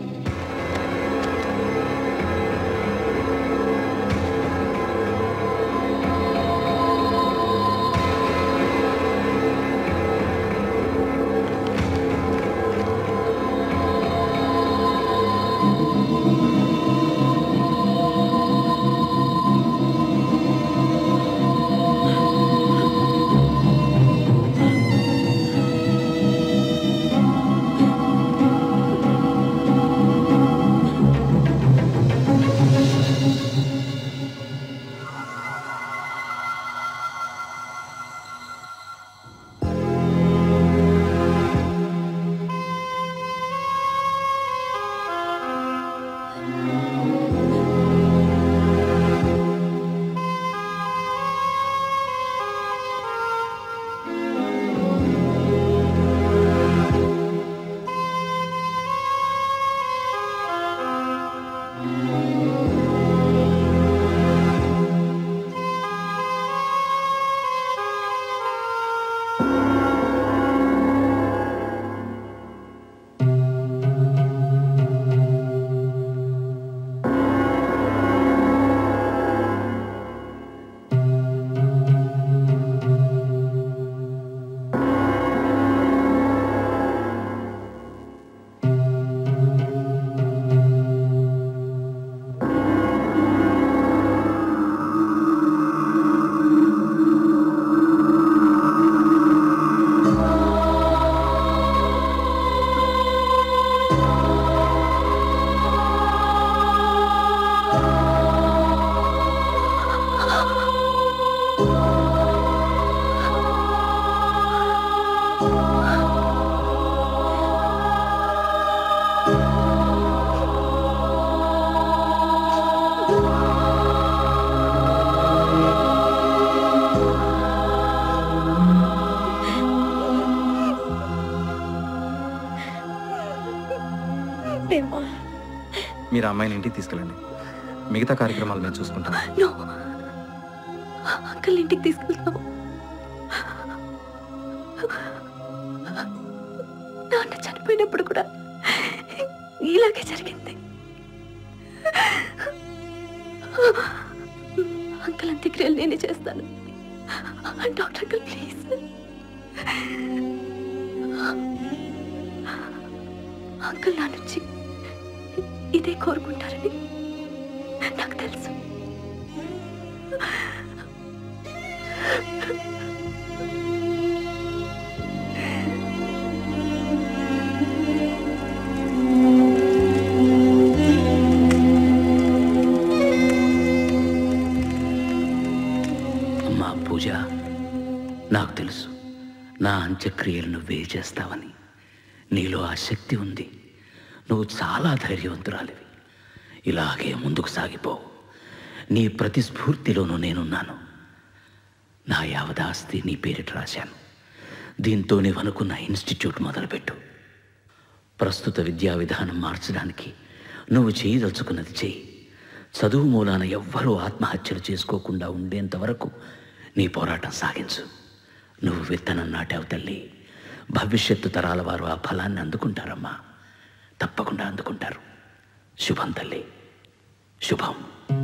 B: ఆ
E: ప్రేమ
H: మీరు ఆ అమ్మాయిని ఇంటికి తీసుకెళ్ళండి మిగతా కార్యక్రమాలు మేము చూసుకుంటాం
E: నో అంకుల్ ఇంటికి తీసుకెళ్తాము నాన్న చనిపోయినప్పుడు కూడా ఇలాగే జరిగింది అంకుల్ అంత్యక్రియలు నేనే చేస్తాను డాక్టర్ అంకుల్ ప్లీజ్ అంకుల్ నా నుంచి ఇదే కోరుకుంటారని నాకు తెలుసు
G: అమ్మా పూజ నాకు తెలుసు నా అంత్యక్రియలు నువ్వే చేస్తావని నీలో ఆ శక్తి ఉంది నువ్వు చాలా ధైర్యవంతురాలివి ఇలాగే ముందుకు సాగిపో నీ ప్రతి స్ఫూర్తిలోనూ నేనున్నాను నా యావదాస్తి నీ పేరిట రాశాను దీంతో నీవనుకున్న ఇన్స్టిట్యూట్ మొదలుపెట్టు ప్రస్తుత విద్యా విధానం మార్చడానికి నువ్వు చేయదలుచుకున్నది చేయి చదువు మూలాన ఎవ్వరూ ఆత్మహత్యలు చేసుకోకుండా ఉండేంత వరకు నీ పోరాటం సాగించు నువ్వు విత్తనం నాటావు తల్లి భవిష్యత్తు తరాల వారు ఆ ఫలాన్ని అందుకుంటారమ్మా తప్పకుండా అందుకుంటారు శుభం తల్లి శుభం